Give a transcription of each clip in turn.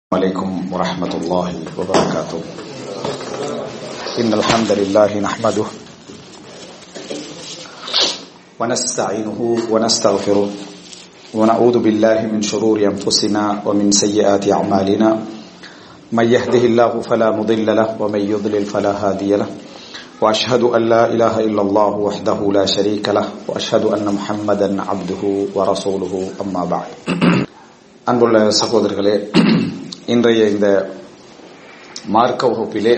عليكم ورحمة الله وبركاته إن الحمد لله نحمده ونستعينه ونستغفره ونعوذ بالله من شرور أنفسنا ومن سيئات أعمالنا من يهده الله فلا مضل له ومن يضلل فلا هادي له وأشهد أن لا إله إلا الله وحده لا شريك له وأشهد أن محمدا عبده ورسوله أما بعد அன்புள்ள சகோதரர்களே இன்றைய இந்த மார்க்க வகுப்பிலே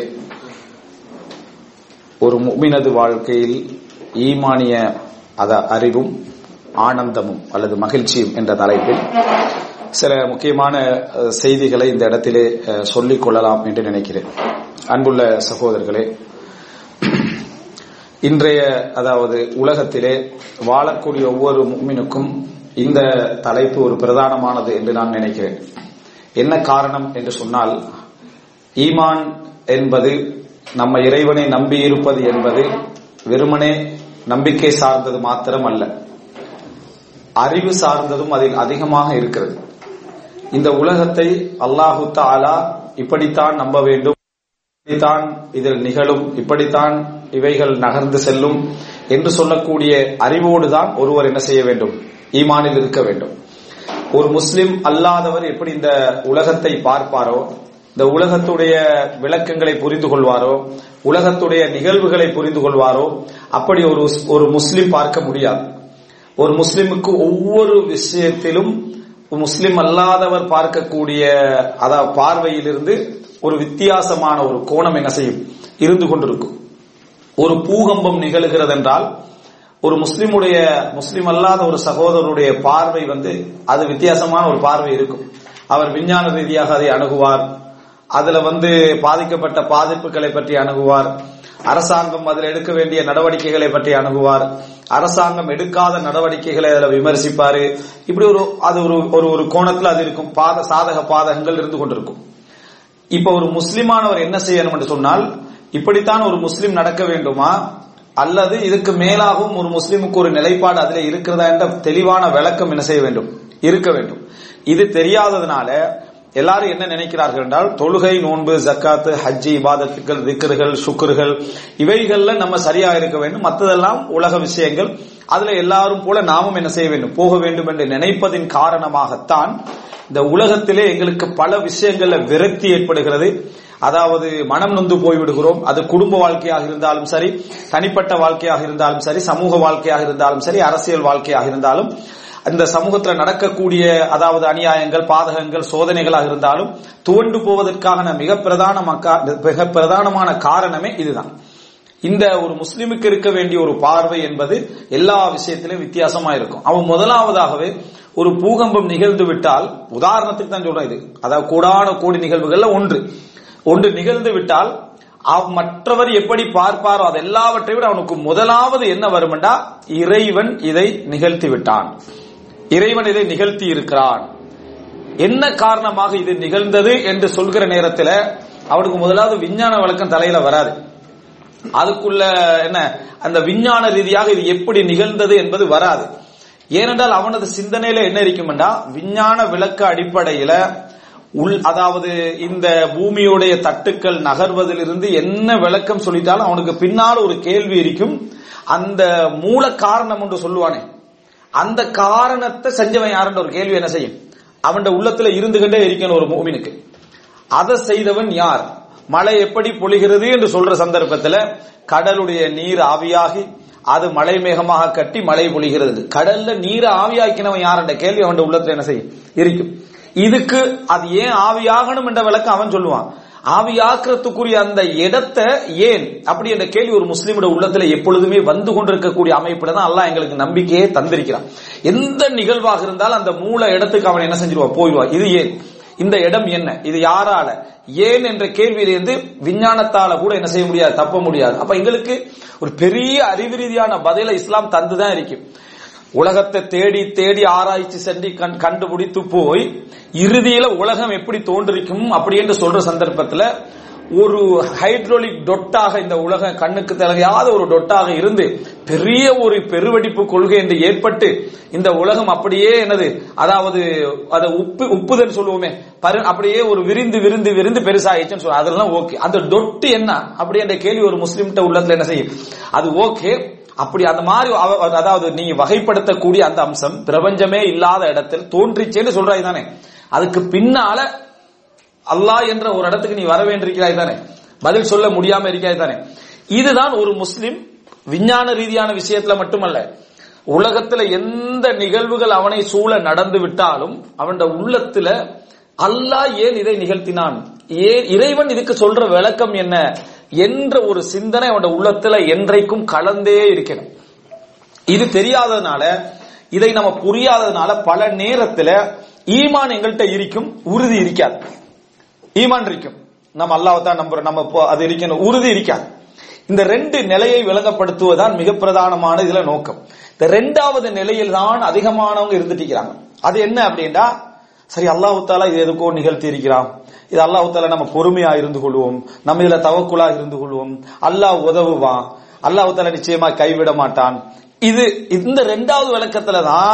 ஒரு முக்மினது வாழ்க்கையில் ஈமானிய அத அறிவும் ஆனந்தமும் அல்லது மகிழ்ச்சியும் என்ற தலைப்பில் சில முக்கியமான அஹ், செய்திகளை இந்த இடத்திலே அஹ், சொல்லிக் கொள்ளலாம் என்று நினைக்கிறேன் அன்புள்ள சகோதரர்களே இன்றைய அதாவது உலகத்திலே வாழக்கூடிய ஒவ்வொரு முக்மினுக்கும் இந்த தலைப்பு ஒரு பிரதானமானது என்று நான் நினைக்கிறேன் என்ன காரணம் என்று சொன்னால் ஈமான் என்பது நம்ம இறைவனை நம்பி இருப்பது என்பது வெறுமனே நம்பிக்கை சார்ந்தது மாத்திரம் அல்ல அறிவு சார்ந்ததும் அதில் அதிகமாக இருக்கிறது இந்த உலகத்தை அல்லாஹு தாலா இப்படித்தான் நம்ப வேண்டும் இப்படித்தான் இதில் நிகழும் இப்படித்தான் இவைகள் நகர்ந்து செல்லும் என்று சொல்லக்கூடிய அறிவோடு தான் ஒருவர் என்ன செய்ய வேண்டும் ஈமானில் இருக்க வேண்டும் ஒரு முஸ்லிம் அல்லாதவர் எப்படி இந்த உலகத்தை பார்ப்பாரோ இந்த உலகத்துடைய விளக்கங்களை புரிந்து கொள்வாரோ உலகத்துடைய நிகழ்வுகளை புரிந்து கொள்வாரோ அப்படி ஒரு ஒரு முஸ்லிம் பார்க்க முடியாது ஒரு முஸ்லிமுக்கு ஒவ்வொரு விஷயத்திலும் முஸ்லிம் அல்லாதவர் பார்க்கக்கூடிய அதாவது பார்வையிலிருந்து ஒரு வித்தியாசமான ஒரு கோணம் என்ன செய்யும் இருந்து கொண்டிருக்கும் ஒரு பூகம்பம் நிகழுகிறது என்றால் ஒரு முஸ்லிமுடைய முஸ்லிம் அல்லாத ஒரு சகோதரருடைய பார்வை வந்து அது வித்தியாசமான ஒரு பார்வை இருக்கும் அவர் விஞ்ஞான ரீதியாக அதை அணுகுவார் அதுல வந்து பாதிக்கப்பட்ட பாதிப்புகளை பற்றி அணுகுவார் அரசாங்கம் அதில் எடுக்க வேண்டிய நடவடிக்கைகளை பற்றி அணுகுவார் அரசாங்கம் எடுக்காத நடவடிக்கைகளை அதில் விமர்சிப்பாரு இப்படி ஒரு அது ஒரு ஒரு ஒரு கோணத்துல அது இருக்கும் பாத சாதக பாதகங்கள் இருந்து கொண்டிருக்கும் இப்ப ஒரு முஸ்லிமானவர் என்ன செய்யணும் என்று சொன்னால் இப்படித்தான் ஒரு முஸ்லிம் நடக்க வேண்டுமா அல்லது இதுக்கு மேலாகவும் ஒரு முஸ்லிமுக்கு ஒரு நிலைப்பாடு அதிலே இருக்கிறதா என்ற தெளிவான விளக்கம் என்ன செய்ய வேண்டும் இருக்க வேண்டும் இது தெரியாததுனால எல்லாரும் என்ன நினைக்கிறார்கள் என்றால் தொழுகை நோன்பு ஜக்காத்து ஹஜ்ஜி இபாதத்துக்கள் திக்கர்கள் சுக்குர்கள் இவைகள்ல நம்ம சரியா இருக்க வேண்டும் மற்றதெல்லாம் உலக விஷயங்கள் அதுல எல்லாரும் போல நாமும் என்ன செய்ய வேண்டும் போக வேண்டும் என்று நினைப்பதின் காரணமாகத்தான் இந்த உலகத்திலே எங்களுக்கு பல விஷயங்கள்ல விரக்தி ஏற்படுகிறது அதாவது மனம் நொந்து போய்விடுகிறோம் அது குடும்ப வாழ்க்கையாக இருந்தாலும் சரி தனிப்பட்ட வாழ்க்கையாக இருந்தாலும் சரி சமூக வாழ்க்கையாக இருந்தாலும் சரி அரசியல் வாழ்க்கையாக இருந்தாலும் இந்த சமூகத்தில் நடக்கக்கூடிய அதாவது அநியாயங்கள் பாதகங்கள் சோதனைகளாக இருந்தாலும் துவண்டு போவதற்கான மிக பிரதான மக்கா- மிக பிரதானமான காரணமே இதுதான் இந்த ஒரு முஸ்லிமுக்கு இருக்க வேண்டிய ஒரு பார்வை என்பது எல்லா விஷயத்திலும் வித்தியாசமா இருக்கும் அவன் முதலாவதாகவே ஒரு பூகம்பம் நிகழ்ந்து விட்டால் உதாரணத்துக்கு தான் சொல்றேன் இது அதாவது கூடான கோடி நிகழ்வுகள்ல ஒன்று ஒன்று நிகழ்ந்து விட்டால் அவ் மற்றவர் எப்படி பார்ப்பாரோ அது எல்லாவற்றை விட அவனுக்கு முதலாவது என்ன வருமெண்டா இறைவன் இதை நிகழ்த்தி விட்டான் இறைவன் இதை நிகழ்த்தி இருக்கிறான் என்ன காரணமாக இது நிகழ்ந்தது என்று சொல்கிற நேரத்தில் அவனுக்கு முதலாவது விஞ்ஞான விளக்கம் தலையில வராது அதுக்குள்ள என்ன அந்த விஞ்ஞான ரீதியாக இது எப்படி நிகழ்ந்தது என்பது வராது ஏனென்றால் அவனது சிந்தனையில என்ன இருக்கும்னா விஞ்ஞான விளக்க அடிப்படையில உள் அதாவது இந்த பூமியுடைய தட்டுக்கள் நகர்வதிலிருந்து என்ன விளக்கம் சொல்லிட்டாலும் அவனுக்கு பின்னால் ஒரு கேள்வி இருக்கும் அந்த மூல காரணம் என்று சொல்லுவானே அந்த காரணத்தை செஞ்சவன் யாருன்ற ஒரு கேள்வி என்ன செய்யும் அவன் உள்ளத்துல இருந்து கொண்டே இருக்கணும் ஒரு மூமினுக்கு அதை செய்தவன் யார் மழை எப்படி பொழிகிறது என்று சொல்ற சந்தர்ப்பத்துல கடலுடைய நீர் ஆவியாகி அது மழை மேகமாக கட்டி மழை பொழிகிறது கடல்ல நீரை ஆவியாக்கினவன் யார் என்ற கேள்வி அவன் உள்ளத்துல என்ன செய்யும் இருக்கும் இதுக்கு அது ஏன் ஆவியாகணும் என்ற விளக்கம் அவன் சொல்லுவான் ஆவியாக்குறதுக்குரிய அந்த இடத்தை ஏன் அப்படி என்ற கேள்வி ஒரு முஸ்லீமோட உள்ளத்துல எப்பொழுதுமே வந்து கொண்டிருக்கக்கூடிய அமைப்புல தான் அல்லாஹ் எங்களுக்கு நம்பிக்கையே தந்திருக்கிறான் எந்த நிகழ்வாக இருந்தாலும் அந்த மூல இடத்துக்கு அவன் என்ன செஞ்சிருவான் போயிடுவான் இது ஏன் இந்த இடம் என்ன இது யாரால ஏன் என்ற கேள்வியிலிருந்து விஞ்ஞானத்தால கூட என்ன செய்ய முடியாது தப்ப முடியாது அப்ப எங்களுக்கு ஒரு பெரிய அறிவு ரீதியான பதிலை இஸ்லாம் தந்துதான் இருக்கும் உலகத்தை தேடி தேடி ஆராய்ச்சி சென்று கண்- கண்டுபிடித்து போய் இறுதியில உலகம் எப்படி தோன்றிருக்கும் அப்படி என்று சொல்ற சந்தர்ப்பத்துல ஒரு ஹைட்ரோலிக் டொட்டாக இந்த உலக கண்ணுக்கு தெரியாத ஒரு டொட்டாக இருந்து பெரிய ஒரு பெருவெடிப்பு கொள்கை என்று ஏற்பட்டு இந்த உலகம் அப்படியே என்னது அதாவது அதை உப்பு உப்புதல் சொல்லுவோமே பரு அப்படியே ஒரு விரிந்து விரிந்து விரிந்து பெருசாயிடுச்சுன்னு சொல்லுவோம் அதெல்லாம் ஓகே அந்த டொட்டு என்ன அப்படி என்ற கேள்வி ஒரு முஸ்லிம்கிட்ட உள்ளத்துல என்ன செய்யும் அது ஓகே அப்படி அந்த மாதிரி அவ- அதாவது நீங்க வகைப்படுத்தக்கூடிய அந்த அம்சம் பிரபஞ்சமே இல்லாத இடத்தில் தோன்றிச்சேன்னு சொல்றாய் தானே அதுக்கு பின்னால அல்லாஹ் என்ற ஒரு இடத்துக்கு நீ வர வேண்டியிருக்கிறாய் தானே பதில் சொல்ல முடியாம இருக்காய் தானே இதுதான் ஒரு முஸ்லிம் விஞ்ஞான ரீதியான விஷயத்துல மட்டுமல்ல உலகத்துல எந்த நிகழ்வுகள் அவனை சூழ நடந்து விட்டாலும் அவன் உள்ளத்துல அல்லாஹ் ஏன் இதை நிகழ்த்தினான் ஏன் இறைவன் இதுக்கு சொல்ற விளக்கம் என்ன என்ற ஒரு சிந்தனை அவனோட உள்ளத்துல என்றைக்கும் கலந்தே இருக்கணும் இது தெரியாததுனால இதை நம்ம புரியாததுனால பல நேரத்துல ஈமான் எங்கள்கிட்ட இருக்கும் உறுதி இருக்காது ஈமான் இருக்கும் நம்ம அல்லாஹ் தான் நம்புறோம் நம்ம இப்போ அது இருக்கணும் உறுதி இருக்காது இந்த ரெண்டு நிலையை விளங்கப்படுத்துவதுதான் மிக பிரதானமான இதுல நோக்கம் இந்த ரெண்டாவது நிலையில் தான் அதிகமானவங்க இருந்துட்டு இருக்கிறாங்க அது என்ன அப்படின்னா சரி அல்லாஹ் தாலா இது எதுக்கோ நிகழ்த்தி இருக்கிறான் இது அல்லாஹ் தாலா நம்ம பொறுமையா இருந்து கொள்வோம் நம்ம இதுல தவக்குலா இருந்து கொள்வோம் அல்லாஹ் உதவுவான் அல்லாஹ் தாலா நிச்சயமா கைவிட மாட்டான் இது இந்த ரெண்டாவது விளக்கத்துல தான்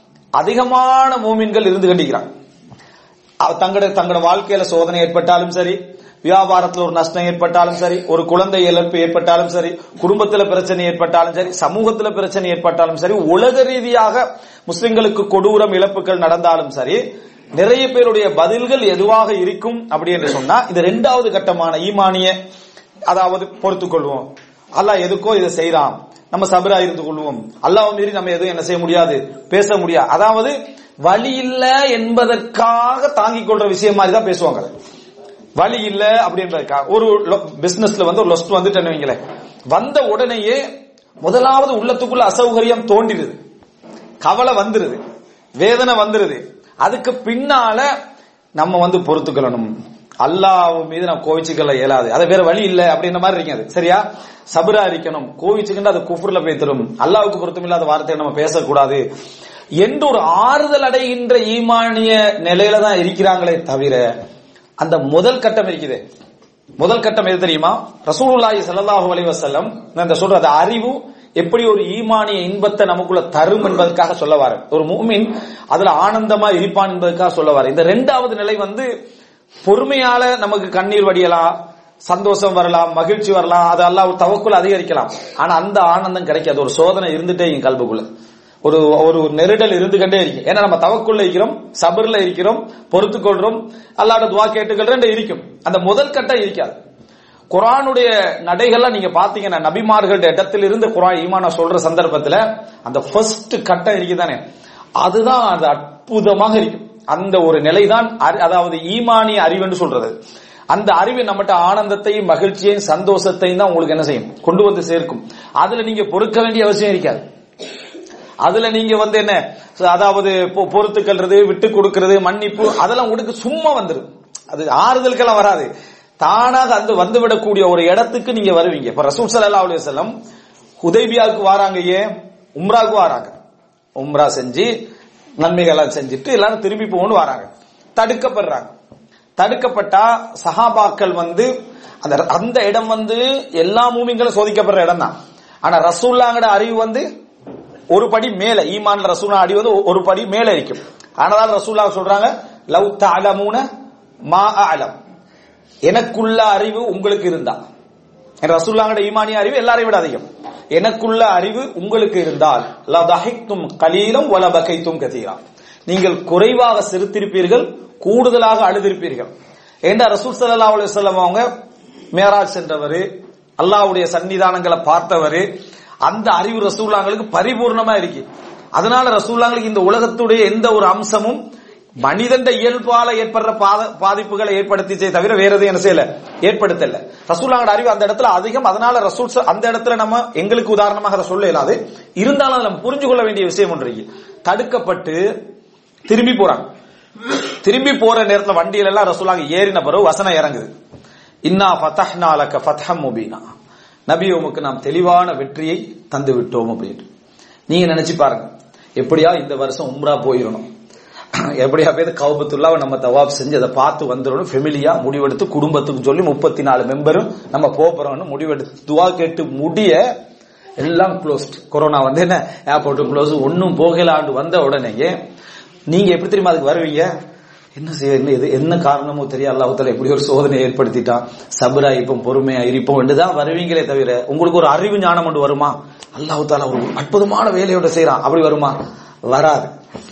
அதிகமான மூமின்கள் இருந்து கண்டிக்கிறாங்க அவ- தங்களோட தங்களோட வாழ்க்கையில சோதனை ஏற்பட்டாலும் சரி வியாபாரத்துல ஒரு நஷ்டம் ஏற்பட்டாலும் சரி ஒரு குழந்தை இழப்பு ஏற்பட்டாலும் சரி குடும்பத்துல பிரச்சனை ஏற்பட்டாலும் சரி சமூகத்துல பிரச்சனை ஏற்பட்டாலும் சரி உலக ரீதியாக முஸ்லிம்களுக்கு கொடூரம் இழப்புகள் நடந்தாலும் சரி நிறைய பேருடைய பதில்கள் எதுவாக இருக்கும் அப்படி என்று சொன்னா இந்த இரண்டாவது கட்டமான ஈமானிய அதாவது பொறுத்துக் கொள்வோம் அல்லாஹ் எதுக்கோ இதை செய்யறான் நம்ம சபரா இருந்து கொள்வோம் அல்லாஹ் மீறி நம்ம எதுவும் என்ன செய்ய முடியாது பேச முடியாது அதாவது வழி இல்ல என்பதற்காக தாங்கிக் கொள்ற விஷயம் மாதிரி தான் பேசுவாங்க அதை. வழி இல்ல அப்படின்றதுக்காக ஒரு பிசினஸ்ல வந்து ஒரு லொஸ்ட் வந்துட்டேன்னு வைங்களேன் வந்த உடனேயே முதலாவது உள்ளத்துக்குள்ள அசௌகரியம் தோண்டிடுது கவலை வந்துருது வேதனை வந்துருது அதுக்கு பின்னால நம்ம வந்து பொறுத்துக்கொள்ளணும் அல்லாஹ் மீது நம்ம கோவிச்சுக்கல இயலாது அது வேற வழி இல்ல அப்படின்ற மாதிரி இருக்கீங்க அது சரியா சபரா இருக்கணும் கோவிச்சுக்கிட்டு அது குஃபுர்ல போய் தரும் அல்லாவுக்கு பொருத்தமில்லாத வார்த்தையை நம்ம பேசக்கூடாது என்று ஒரு ஆறுதல் அடைகின்ற ஈமானிய நிலையில தான் இருக்கிறாங்களே தவிர அந்த முதல் கட்டம் இருக்குது முதல் கட்டம் எது தெரியுமா ரசூலுல்லாஹி ஸல்லல்லாஹு அலைஹி வஸல்லம் நான் இந்த சொல்ற அந்த அறிவு எப்படி ஒரு ஈமானிய இன்பத்தை நமக்குள்ள தரும் என்பதற்காக சொல்ல வாரு ஒரு மூமின் அதுல ஆனந்தமா இருப்பான் என்பதற்காக சொல்ல வாரு இந்த ரெண்டாவது நிலை வந்து பொறுமையால நமக்கு கண்ணீர் வடியலாம் சந்தோஷம் வரலாம் மகிழ்ச்சி வரலாம் அது அல்லாஹ் தவக்குள் அதிகரிக்கலாம் ஆனா அந்த ஆனந்தம் கிடைக்காது ஒரு சோதனை இருந்துட்டே என் கல்புக்குள்ள ஒரு ஒரு நெருடல் இருந்துகிட்டே இருக்கு ஏன்னா நம்ம தவக்குள்ள இருக்கிறோம் சபர்ல இருக்கிறோம் பொறுத்துக் கொள்றோம் அல்லாட துவா கேட்டுக்கொள்றேன் இருக்கும் அந்த முதல் கட்டம் இருக்காது குரானுடைய நடைகள்லாம் நீங்க பாத்தீங்கன்னா நபிமார்கள்ட்ட இடத்திலிருந்து குரான் ஈமான சொல்ற சந்தர்ப்பத்துல அந்த ஃபர்ஸ்ட் கட்டம் இருக்குதானே அதுதான் அது அற்புதமாக இருக்கும் அந்த ஒரு நிலைதான் அறி- அதாவது ஈமானிய அறிவுன்னு சொல்றது அந்த அறிவு நம்மகிட்ட ஆனந்தத்தையும் மகிழ்ச்சியையும் சந்தோஷத்தையும் தான் உங்களுக்கு என்ன செய்யும் கொண்டு வந்து சேர்க்கும் அதுல நீங்க பொறுக்க வேண்டிய அவசியம் இருக்காது அதுல நீங்க வந்து என்ன அதாவது பொ- பொறுத்துக்கல்றது விட்டு கொடுக்கிறது மன்னிப்பு அதெல்லாம் உங்களுக்கு சும்மா வந்துரும் அது ஆறுதலுக்கெல்லாம் வராது தானாக அந்த வந்துவிடக்கூடிய ஒரு இடத்துக்கு நீங்க வருவீங்க இப்ப ரசூல் ஸல்லல்லாஹு அலைஹி வஸல்லம் ஹுதைபியாவுக்கு வராங்க ஏன் உம்ராவுக்கு வராங்க உம்ரா செஞ்சு நன்மைகள்லாம் செஞ்சுட்டு எல்லாரும் திரும்பி போகணும்னு வராங்க தடுக்கப்படுறாங்க தடுக்கப்பட்டா சஹாபாக்கள் வந்து அந்த அந்த இடம் வந்து எல்லா மூமிங்களும் சோதிக்கப்படுற இடம் தான் ஆனா ரசூல்லாங்கட அறிவு வந்து ஒரு படி மேல ஈமான் ரசூலா அடி வந்து ஒரு படி மேல இருக்கும் ஆனதால் ரசூல்லா சொல்றாங்க லவ் தஅலமூன மா அலம் எனக்குள்ள அறிவு உங்களுக்கு இருந்தா என் ரசூல்லாங்கட ஈமானிய அறிவு எல்லாரையும் விட அதிகம் எனக்குள்ள அறிவு உங்களுக்கு இருந்தால் லதஹிக்தும் கலீலம் வல பகைத்தும் கதீரா நீங்கள் குறைவாக சிரித்திருப்பீர்கள் கூடுதலாக அழுதிருப்பீர்கள் ஏண்டா ரசூல் ஸல்லல்லாஹு அலைஹி வஸல்லம் அவங்க மேராஜ் சென்றவர் அல்லாஹ்வுடைய சன்னிதானங்களை பார்த்தவர் அந்த அறிவு ரசூல்லாங்களுக்கு பரிபூர்ணமா இருக்கு அதனால ரசூல்லாங்களுக்கு இந்த உலகத்துடைய எந்த ஒரு அம்சமும் மனிதண்ட இயல்பால ஏற்படுற பாத- பாதிப்புகளை ஏற்படுத்திச்சே தவிர வேற எதுவும் என்ன செய்யல ஏற்படுத்தல ரசூல்லாங்கட அறிவு அந்த இடத்துல அதிகம் அதனால ரசூல் ச- அந்த இடத்துல நம்ம எங்களுக்கு உதாரணமாக அதை சொல்ல இயலாது இருந்தாலும் அதை நம்ம புரிஞ்சு கொள்ள வேண்டிய விஷயம் ஒன்று இருக்கு தடுக்கப்பட்டு திரும்பி போறாங்க திரும்பி போற நேரத்துல வண்டியில எல்லாம் ரசூலாங்க ஏறின பிறகு வசனம் இறங்குது இன்னா ஃபதஹ்னா லக ஃபத்ஹம் முபீனா நபி உமக்கு நாம் தெளிவான வெற்றியை தந்து விட்டோம் அப்படின்னு நீங்க நினைச்சு பாருங்க எப்படியா இந்த வருஷம் உம்ரா போயிடணும் எப்படியா பேர் கௌபத்துல்லாவை நம்ம தவாப் செஞ்சு அதை பார்த்து வந்துடணும் ஃபெமிலியா முடிவெடுத்து குடும்பத்துக்கு சொல்லி முப்பத்தி நாலு மெம்பரும் நம்ம போறோம்னு முடிவெடுத்து துவா கேட்டு முடிய எல்லாம் க்ளோஸ்ட் கொரோனா வந்து என்ன ஏர்போர்ட் க்ளோஸ் ஒன்னும் போகலாண்டு வந்த உடனேயே நீங்க எப்படி தெரியுமா அதுக்கு வருவீங்க என்ன செய்ய என்ன இது என்ன காரணமோ தெரியும் அல்லாஹால எப்படி ஒரு சோதனை ஏற்படுத்திட்டான் சபரா இருப்போம் பொறுமையா இருப்போம் தான் வருவீங்களே தவிர உங்களுக்கு ஒரு அறிவு ஞானம் ஒன்று வருமா அல்லாஹு தாலா ஒரு அற்புதமான வேலையோட செய்யறான் அப்படி வருமா வராது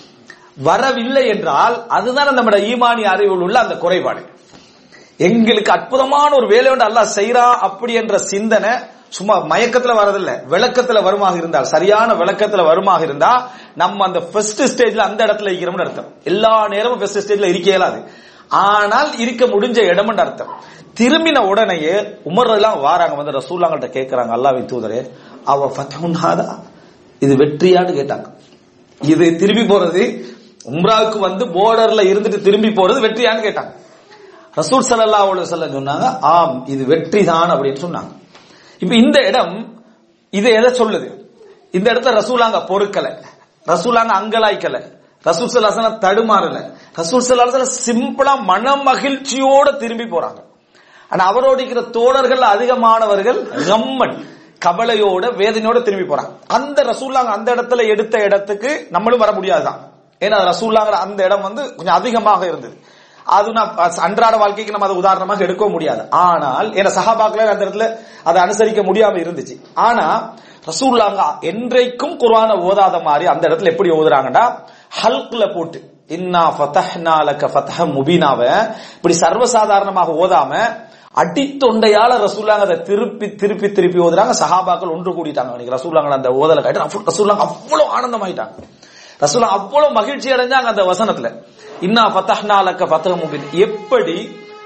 வரவில்லை என்றால் அதுதான் நம்முடைய ஈமானி அறிவில் உள்ள அந்த குறைபாடு எங்களுக்கு அற்புதமான ஒரு வேலை ஒன்று அல்லாஹ் செய்யறா அப்படி என்ற சிந்தனை சும்மா மயக்கத்துல வரதில்ல விளக்கத்துல வருமாக இருந்தால் சரியான விளக்கத்துல வருமாக இருந்தா நம்ம அந்த ஃபர்ஸ்ட் ஸ்டேஜ்ல அந்த இடத்துல இருக்கிறோம்னு அர்த்தம் எல்லா நேரமும் ஃபர்ஸ்ட் ஸ்டேஜ்ல இருக்க இயலாது ஆனால் இருக்க முடிஞ்ச இடம்னு அர்த்தம் திரும்பின உடனேயே உமர் எல்லாம் வாராங்க வந்து ரசூல்லாங்கள்ட்ட கேட்கறாங்க அல்லாவின் தூதரே அவ ஃபத்தஹுன்ஹாதா இது வெற்றியான்னு கேட்டாங்க இது திரும்பி போறது உம்ராவுக்கு வந்து போர்டர்ல இருந்துட்டு திரும்பி போறது வெற்றியான்னு கேட்டாங்க ரசூல் சல்லா அலுவலி சொல்லம் சொன்னாங்க ஆம் இது வெற்றி தான் அப்படின்னு சொன்னாங்க இப்ப இந்த இடம் இது எதை சொல்லுது இந்த இடத்துல ரசூலாங்க பொறுக்கல ரசூலாங்க அங்கலாய்க்கல ரசூல் சல்லாசன தடுமாறல ரசூல் சல்லாசன சிம்பிளா மன மகிழ்ச்சியோட திரும்பி போறாங்க ஆனா அவரோடு இருக்கிற தோழர்கள் அதிகமானவர்கள் கம்மன் கவலையோட வேதனையோட திரும்பி போறாங்க அந்த ரசூல்லாங்க அந்த இடத்துல எடுத்த இடத்துக்கு நம்மளும் வர முடியாதுதான் ஏன்னா ரசூல்லாங்கிற அந்த இடம் வந்து கொஞ்சம் அதிகமாக இருந்தது அது நான் அன்றாட வாழ்க்கைக்கு நம்ம அதை உதாரணமாக எடுக்க முடியாது ஆனால் ஏன்னா சஹாபாக்கள அந்த இடத்துல அதை அனுசரிக்க முடியாம இருந்துச்சு ஆனா ரசூல்லாங்க என்றைக்கும் குர்ஆன ஓதாத மாதிரி அந்த இடத்துல எப்படி ஓதுறாங்கன்னா ஹல்க்ல போட்டு இன்னா ஃபதஹ்னா லக ஃபதஹ முபீனாவ இப்படி சர்வசாதாரணமாக ஓதாம அடித்தொண்டையால ரசூல்லாங்க அதை திருப்பி திருப்பி திருப்பி ஓதுறாங்க சஹாபாக்கள் ஒன்று கூடிட்டாங்க அன்னைக்கு ரசூல்லாங்க அந்த ஓதல காட்டி ரசூல்லாங்க அவ்வளவு ஆனந்தமாயிட்டாங்க ரசூலா அவ்வளவு மகிழ்ச்சி அடைஞ்சாங்க அந்த வசனத்துல இன்னா ஃபதஹ்னா லக்க ஃபதஹ முபீன் எப்படி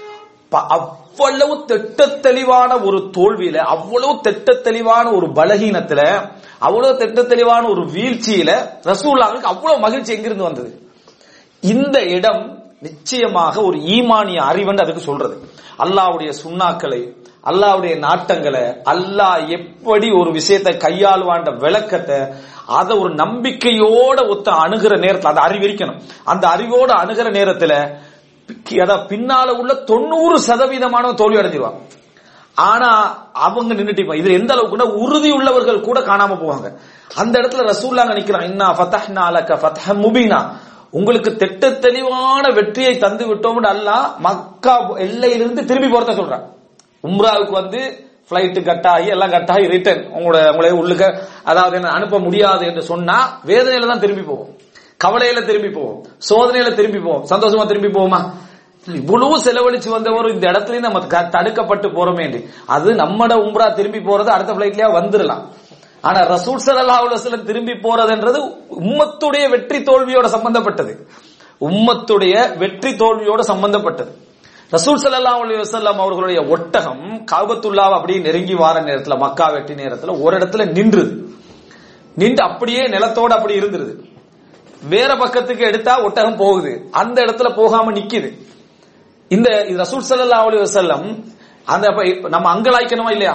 அவ்வளவு திட்ட தெளிவான ஒரு தோல்வியில அவ்வளவு திட்ட தெளிவான ஒரு பலகீனத்துல அவ்வளவு திட்ட தெளிவான ஒரு வீழ்ச்சியில ரசூல்லாங்களுக்கு அவ்வளவு மகிழ்ச்சி எங்கிருந்து வந்தது இந்த இடம் நிச்சயமாக ஒரு ஈமானிய அறிவன் அதுக்கு சொல்றது அல்லாவுடைய சுண்ணாக்களை அல்லாவுடைய நாட்டங்களை அல்லாஹ் எப்படி ஒரு விஷயத்தை கையாளுவான்ற விளக்கத்தை அதை ஒரு நம்பிக்கையோட ஒத்த அணுகிற நேரத்தில் அந்த அறிவிக்கணும் அந்த அறிவோட அணுகிற நேரத்துல அதாவது பின்னால உள்ள தொண்ணூறு சதவீதமான தோல்வி அடைஞ்சிருவாங்க ஆனா அவங்க நின்றுட்டு இதுல எந்த அளவுக்குன்னா உறுதி உள்ளவர்கள் கூட காணாம போவாங்க அந்த இடத்துல ரசூல்லாங்க நிக்கிறான் இன்னா ஃபதஹ்னா லக ஃபதஹ முபீனா உங்களுக்கு திட்ட தெளிவான வெற்றியை தந்து விட்டோம் அல்ல மக்கா எல்லையிலிருந்து திரும்பி போறத சொல்றான் உம்ராவுக்கு வந்து பிளைட் கட்டாகி எல்லாம் கட்டாகி ரிட்டர்ன் உங்களோட உங்களை உள்ளுக்க அதாவது என்ன அனுப்ப முடியாது என்று சொன்னா வேதனையில தான் திரும்பி போவோம் கவலையில திரும்பி போவோம் சோதனையில திரும்பி போவோம் சந்தோஷமா திரும்பி போவோமா இவ்வளவு செலவழிச்சு வந்தவர் இந்த இடத்துலயும் நம்ம தடுக்கப்பட்டு போறோமே அது நம்மட உம்ரா திரும்பி போறது அடுத்த பிளைட்லயா வந்துடலாம் ஆனா ரசூல் சல்லா அலுவலம் திரும்பி போறதுன்றது உம்மத்துடைய வெற்றி தோல்வியோட சம்பந்தப்பட்டது உம்மத்துடைய வெற்றி தோல்வியோட சம்பந்தப்பட்டது ரசூல் சல்லா அலி வசல்லாம் அவர்களுடைய ஒட்டகம் காபத்துல்லாவை அப்படியே நெருங்கி வார நேரத்துல மக்கா வெட்டி நேரத்துல ஒரு இடத்துல நின்றுது நின்று அப்படியே நிலத்தோட அப்படி இருந்துருது வேற பக்கத்துக்கு எடுத்தா ஒட்டகம் போகுது அந்த இடத்துல போகாம நிக்குது இந்த ரசூல் சல்லா அலி வசல்லம் அந்த நம்ம அங்கலாய்க்கணுமா இல்லையா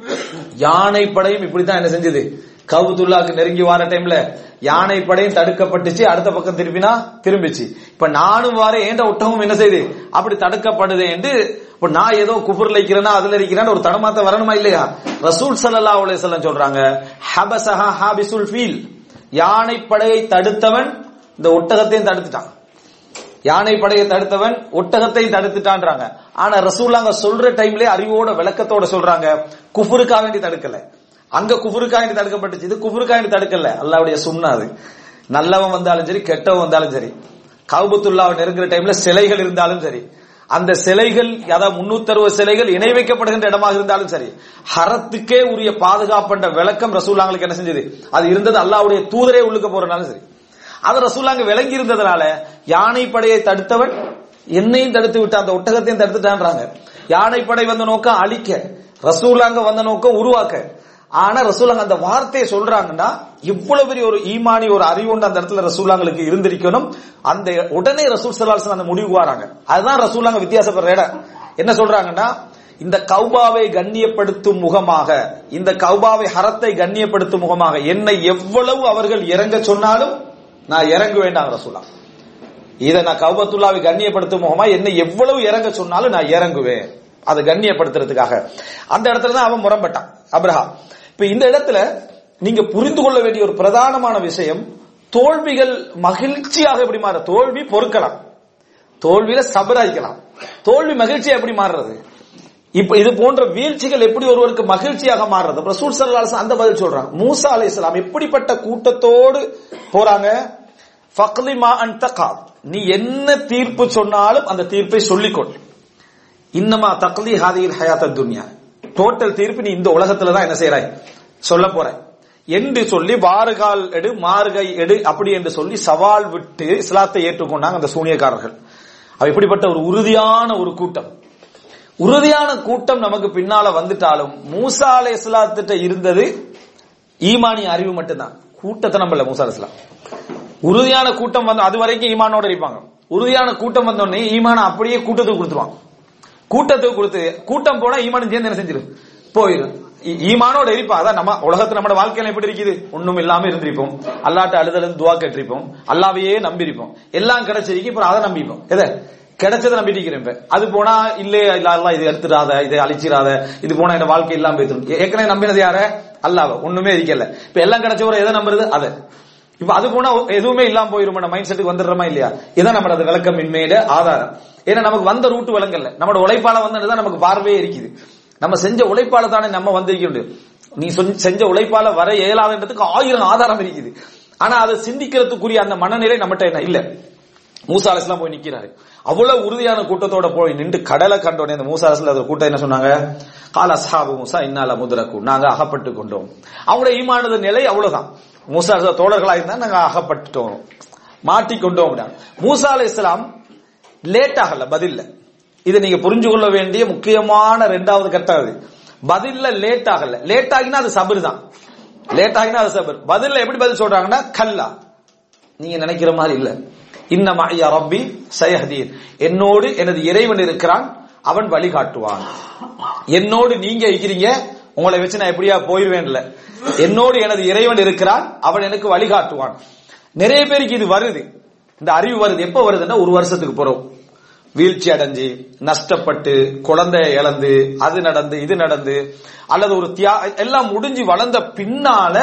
யானை படையும் இப்படித்தான் என்ன செஞ்சது கவுத்துல்லாக்கு நெருங்கி வர டைம்ல யானை படையும் தடுக்கப்பட்டுச்சு அடுத்த பக்கம் திருப்பினா திரும்பிச்சு இப்ப நானும் வார ஏண்ட ஒட்டகம் என்ன செய்யுது அப்படி தடுக்கப்படுது என்று இப்ப நான் ஏதோ குபுர்ல இருக்கிறேன்னா அதுல இருக்கிறேன்னு ஒரு தடமாத்த வரணுமா இல்லையா ரசூல் சல்லா அலுவலம் சொல்றாங்க ஹபசஹா ஹாபிசுல் ஃபீல் யானை படையை தடுத்தவன் இந்த ஒட்டகத்தையும் தடுத்துட்டான் யானை படையை தடுத்தவன் ஒட்டகத்தையும் தடுத்துட்டான்றாங்க ஆனா ரசூல்லாங்க சொல்ற டைம்லயே அறிவோட விளக்கத்தோட சொல்றாங்க குஃபுருக்கா வேண்டி தடுக்கல அங்க குஃபுருக்கா வேண்டி தடுக்கப்பட்டுச்சு இது குஃபுருக்கா வேண்டி தடுக்கல அல்லாவுடைய சுண்ணா அது நல்லவன் வந்தாலும் சரி கெட்டவன் வந்தாலும் சரி கவுபத்துல்லாவை நெருங்குற டைம்ல சிலைகள் இருந்தாலும் சரி அந்த சிலைகள் அதாவது முன்னூத்தி அறுபது சிலைகள் இணை வைக்கப்படுகின்ற இடமாக இருந்தாலும் சரி ஹரத்துக்கே உரிய பாதுகாப்புன்ற விளக்கம் ரசூல்லாங்களுக்கு என்ன செஞ்சது அது இருந்தது அல்லாவுடைய தூதரே உள்ளுக்க போறனாலும் சரி அது ரசூல்லாங்க விளங்கி இருந்ததுனால யானை படையை தடுத்தவன் என்னையும் தடுத்து விட்டு அந்த ஒட்டகத்தையும் தடுத்துட்டான்றாங்க யானை படை வந்த நோக்கம் அழிக்க ரசூலாங்க வந்த நோக்கம் உருவாக்க ஆனா ரசூலாங்க அந்த வார்த்தையை சொல்றாங்கன்னா இவ்வளவு பெரிய ஒரு ஈமானி ஒரு அறிவுண்டு அந்த இடத்துல ரசூலாங்களுக்கு இருந்திருக்கணும் அந்த உடனே ரசூல் சலாசன் அந்த முடிவுக்கு வராங்க அதுதான் ரசூலாங்க வித்தியாசப்படுற இடம் என்ன சொல்றாங்கன்னா இந்த கௌபாவை கண்ணியப்படுத்தும் முகமாக இந்த கௌபாவை ஹரத்தை கண்ணியப்படுத்தும் முகமாக என்னை எவ்வளவு அவர்கள் இறங்க சொன்னாலும் நான் இறங்க வேண்டாம் ரசூலா இதை நான் கௌபத்துல்லாவை கண்ணியப்படுத்தும் முகமா என்ன எவ்வளவு இறங்க சொன்னாலும் நான் இறங்குவேன் அதை கண்ணியப்படுத்துறதுக்காக அந்த இடத்துல தான் அவன் முரம்பட்டான் அப்ரஹா இப்ப இந்த இடத்துல நீங்க புரிந்து கொள்ள வேண்டிய ஒரு பிரதானமான விஷயம் தோல்விகள் மகிழ்ச்சியாக எப்படி மாற தோல்வி பொறுக்கலாம் தோல்வியில சபராய்க்கலாம் தோல்வி மகிழ்ச்சியா எப்படி மாறுறது இப்ப இது போன்ற வீழ்ச்சிகள் எப்படி ஒருவருக்கு மகிழ்ச்சியாக மாறுறது ரசூல் சல்லாஸ் அந்த பதில் சொல்றாங்க மூசா அலை இஸ்லாம் எப்படிப்பட்ட கூட்டத்தோடு போறாங்க ஃபக்லிமா அன் தகா நீ என்ன தீர்ப்பு சொன்னாலும் அந்த தீர்ப்பை சொல்லிக்கொள் இன்னமா தக்லி ஹாதியில் ஹயாத்த துன்யா டோட்டல் தீர்ப்பு நீ இந்த உலகத்துல தான் என்ன செய்யறாய் சொல்ல போற என்று சொல்லி வாறுகால் எடு மாறுகை எடு அப்படி என்று சொல்லி சவால் விட்டு இஸ்லாத்தை ஏற்றுக்கொண்டாங்க அந்த சூனியக்காரர்கள் அவ இப்படிப்பட்ட ஒரு உறுதியான ஒரு கூட்டம் உறுதியான கூட்டம் நமக்கு பின்னால வந்துட்டாலும் மூசா அலை இஸ்லாத்திட்ட இருந்தது ஈமானி அறிவு மட்டும்தான் கூட்டத்தை நம்பல மூசா அலை இஸ்லாம் உறுதியான கூட்டம் வந்து அது வரைக்கும் ஈமானோட இருப்பாங்க உறுதியான கூட்டம் வந்தோடனே ஈமான அப்படியே கூட்டத்துக்கு கொடுத்துருவாங்க கூட்டத்துக்கு கொடுத்து கூட்டம் போனா ஈமானம் சேர்ந்து என்ன செஞ்சிரு போயிடும் ஈ- ஈமானோட இருப்பா அதான் நம்ம உலகத்துல நம்ம வாழ்க்கையில எப்படி இருக்குது ஒண்ணும் இல்லாம இருந்திருப்போம் அல்லாட்ட அழுதலும் துவா கேட்டிருப்போம் அல்லாவையே நம்பியிருப்போம் எல்லாம் கிடைச்சிருக்கு அப்புறம் அதை நம்பிப்போம் எதை கிடைச்சதை நம்பிட்டு இருக்கிறேன் இப்ப. அது போனா இல்லே இல்ல அல்லா இது எடுத்துடாத இதை அழிச்சிடாத இது போனா என்ன வாழ்க்கை இல்லாம போயிடும் ஏற்கனவே நம்பினது யார அல்லாவ ஒண்ணுமே இருக்கல இப்ப எல்லாம் கிடைச்சவரை எதை நம்புறது அதை இப்ப அது போனா எதுவுமே இல்லாம போயிரும் மைண்ட் செட்டுக்கு வந்துடுறோமா இல்லையா இதான் நம்மளோட விளக்கம் இன்மையில ஆதாரம் ஏன்னா நமக்கு வந்த ரூட் விளங்கல்ல நம்மளோட உழைப்பால வந்ததுதான் நமக்கு பார்வையே இருக்குது நம்ம செஞ்ச உழைப்பால தானே நம்ம வந்திருக்க முடியும் நீ சொன்- செஞ்ச உழைப்பால வர இயலாதுன்றதுக்கு ஆயிரம் ஆதாரம் இருக்குது ஆனா அதை சிந்திக்கிறதுக்குரிய அந்த மனநிலை நம்மகிட்ட என்ன இல்ல மூசா அலிஸ்லாம் போய் நிக்கிறாரு அவ்வளவு உறுதியான கூட்டத்தோட போய் நின்று கடலை கண்டோடனே அந்த மூசா அலிஸ்ல அந்த கூட்டம் என்ன சொன்னாங்க கால அஸ்ஹாபு மூசா இன்னால முதரக்கு நாங்க அகப்பட்டு கொண்டோம் அவங்களோட ஈமானது நிலை அவ்வளவுதான் மூசா அலிஸ்லாம் தோழர்களா இருந்தா நாங்க அகப்பட்டுட்டோம் மாட்டிக்கொண்டோம் அப்படின்னா. மூசா அலை இஸ்லாம் லேட் ஆகல பதில்ல இதை நீங்க புரிஞ்சு கொள்ள வேண்டிய முக்கியமான ரெண்டாவது கட்டம் அது பதில்ல லேட் ஆகல லேட் ஆகினா அது சபர் தான் லேட் ஆகினா அது சபர் பதில்ல எப்படி பதில் சொல்றாங்கன்னா கல்லா நீங்க நினைக்கிற மாதிரி இல்ல இன்னமா ஐயா ரப்பி சயஹதீர் என்னோடு எனது இறைவன் இருக்கிறான் அவன் வழிகாட்டுவான் என்னோடு நீங்க இருக்கிறீங்க உங்களை வச்சு நான் எப்படியா போயிருவேன்ல என்னோடு எனது இறைவன் இருக்கிறான் அவன் எனக்கு வழிகாட்டுவான் நிறைய பேருக்கு இது வருது இந்த அறிவு வருது எப்ப வருதுன்னா ஒரு வருஷத்துக்கு போறோம் வீழ்ச்சி அடைஞ்சு நஷ்டப்பட்டு குழந்தைய இழந்து அது நடந்து இது நடந்து அல்லது ஒரு தியா எல்லாம் முடிஞ்சு வளர்ந்த பின்னால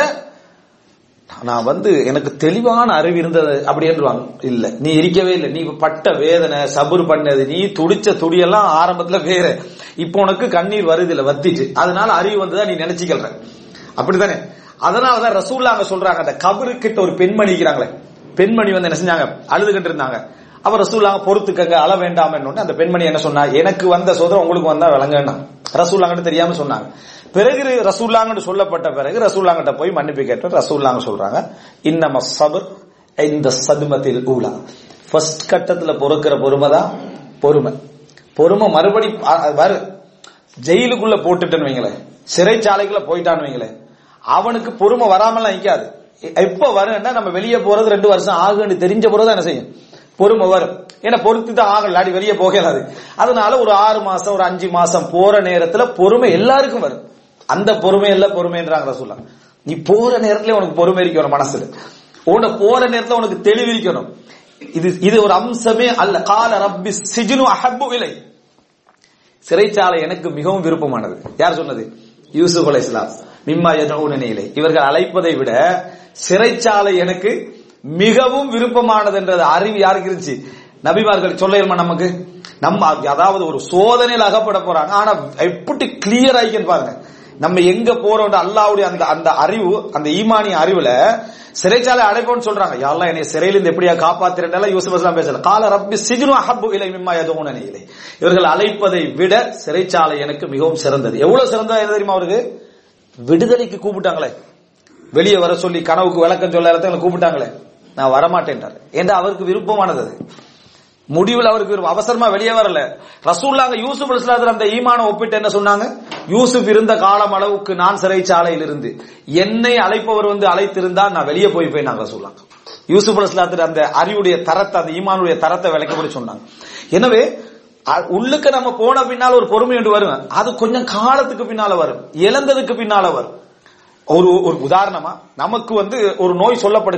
நான் வந்து எனக்கு தெளிவான அறிவு இருந்தது அப்படின்றாங்க இல்ல நீ இருக்கவே இல்லை நீ பட்ட வேதனை சபுர் பண்ணது நீ துடிச்ச துடியெல்லாம் ஆரம்பத்துல வேற இப்போ உனக்கு கண்ணீர் வருது இல்ல வத்திச்சு அதனால அறிவு வந்ததா நீ நினைச்சுக்கல அப்படித்தானே அதனாலதான் ரசூல்லா அங்க சொல்றாங்க அந்த கபரு கிட்ட ஒரு பெண்மணி இருக்கிறாங்களே பெண்மணி வந்து என்ன செஞ்சாங்க அழுதுகிட்டு இருந்தாங்க அப்ப ரசூல்லாங்க பொறுத்துக்கங்க அழ வேண்டாம் அந்த பெண்மணி என்ன சொன்னா எனக்கு வந்த சோதனை உங்களுக்கு வந்தா விளங்கன்னா ரசூல்லாங்கிட்ட தெரியாம சொன்னாங்க பிறகு ரசூல்லாங்கன்னு சொல்லப்பட்ட பிறகு ரசூல்லாங்கிட்ட போய் மன்னிப்பு கேட்டு ரசூல்லாங்க சொல்றாங்க இன்னம சபர் இந்த சதுமத்தில் ஊலா ஃபர்ஸ்ட் கட்டத்துல பொறுக்கிற பொறுமை தான் பொறுமை பொறுமை மறுபடி அ- வரு ஜெயிலுக்குள்ள போட்டுட்டேன்னு வைங்களேன் சிறைச்சாலைக்குள்ள போயிட்டான்னு வைங்களேன் அவனுக்கு பொறுமை வராமலாம் நிக்காது எ- எப்ப வரும்னா நம்ம வெளியே போறது ரெண்டு வருஷம் ஆகுன்னு தெரிஞ்ச பிறகு என்ன செய்யும் பொறுமை வரும் ஏன்னா பொறுத்து தான் ஆகல அடி வெளியே போகலாது அதனால ஒரு ஆறு மாசம் ஒரு அஞ்சு மாசம் போற நேரத்துல பொறுமை எல்லாருக்கும் வரும் அந்த பொறுமை இல்ல பொறுமைன்றாங்க ரசூல்லா நீ போற நேரத்துல உனக்கு பொறுமை இருக்கணும் மனசுல உன போற நேரத்துல உனக்கு தெளிவு இருக்கணும் இது இது ஒரு அம்சமே அல்ல கால ரப்பி சிஜ்னு அஹப்பு இலை சிறைச்சாலை எனக்கு மிகவும் விருப்பமானது யார் சொன்னது யூசுப் அலை இஸ்லாம் மிம்மா நிலையிலே இவர்கள் அழைப்பதை விட சிறைச்சாலை எனக்கு மிகவும் விருப்பமானது என்றது அறிவு யாருக்கு இருந்துச்சு நபிமார்கள் சொல்ல நமக்கு நம்ம அதாவது ஒரு சோதனையில் அகப்பட போறாங்க ஆனா எப்படி கிளியர் ஆயிக்கன்னு பாருங்க நம்ம எங்க போறோம் அல்லாவுடைய அந்த அந்த அறிவு அந்த ஈமானிய அறிவுல சிறைச்சாலை அடைப்போம்னு சொல்றாங்க யாரெல்லாம் என்னை சிறையிலிருந்து எப்படியா காப்பாத்திரனால யூசுப் அஸ்லாம் பேசல கால ரப்பி சிஜ்னு அஹப்பு இலை மிம்மா யதுன இலை இவர்கள் அழைப்பதை விட சிறைச்சாலை எனக்கு மிகவும் சிறந்தது எவ்வளவு சிறந்ததா என்ன தெரியுமா அவருக்கு விடுதலைக்கு கூப்பிட்டாங்களே வெளியே வர சொல்லி கனவுக்கு விளக்கம் சொல்ல இடத்துல கூப்பிட்டாங்களே நான் வரமாட்டேன்றார் ஏன்னா அவருக்கு விருப்பமானது அது முடிவில் அவருக்கு விருப்பம் அவசரமா வெளியே வரல ரசூல்லாங்க யூசுப் அலிஸ்லாத்துல அந்த ஈமான ஒப்பிட்டு என்ன சொன்னாங்க யூசுப் இருந்த காலம் அளவுக்கு நான் சிறைச்சாலையில் இருந்து என்னை அழைப்பவர் வந்து அழைத்திருந்தா நான் வெளியே போய் போய் நாங்க ரசூல்லாங்க யூசுப் அலிஸ்லாத்துல அந்த அறிவுடைய தரத்தை அந்த ஈமானுடைய தரத்தை விளக்கப்படி சொன்னாங்க எனவே அ- உள்ளுக்கு நம்ம போன பின்னால் ஒரு பொறுமை ஒன்று வரும் அது கொஞ்சம் காலத்துக்கு பின்னால வரும் இழந்ததுக்கு பின்னால வரும் ஒரு ஒரு உதாரணமா நமக்கு வந்து ஒரு நோய் சொல்லப்படுகிறது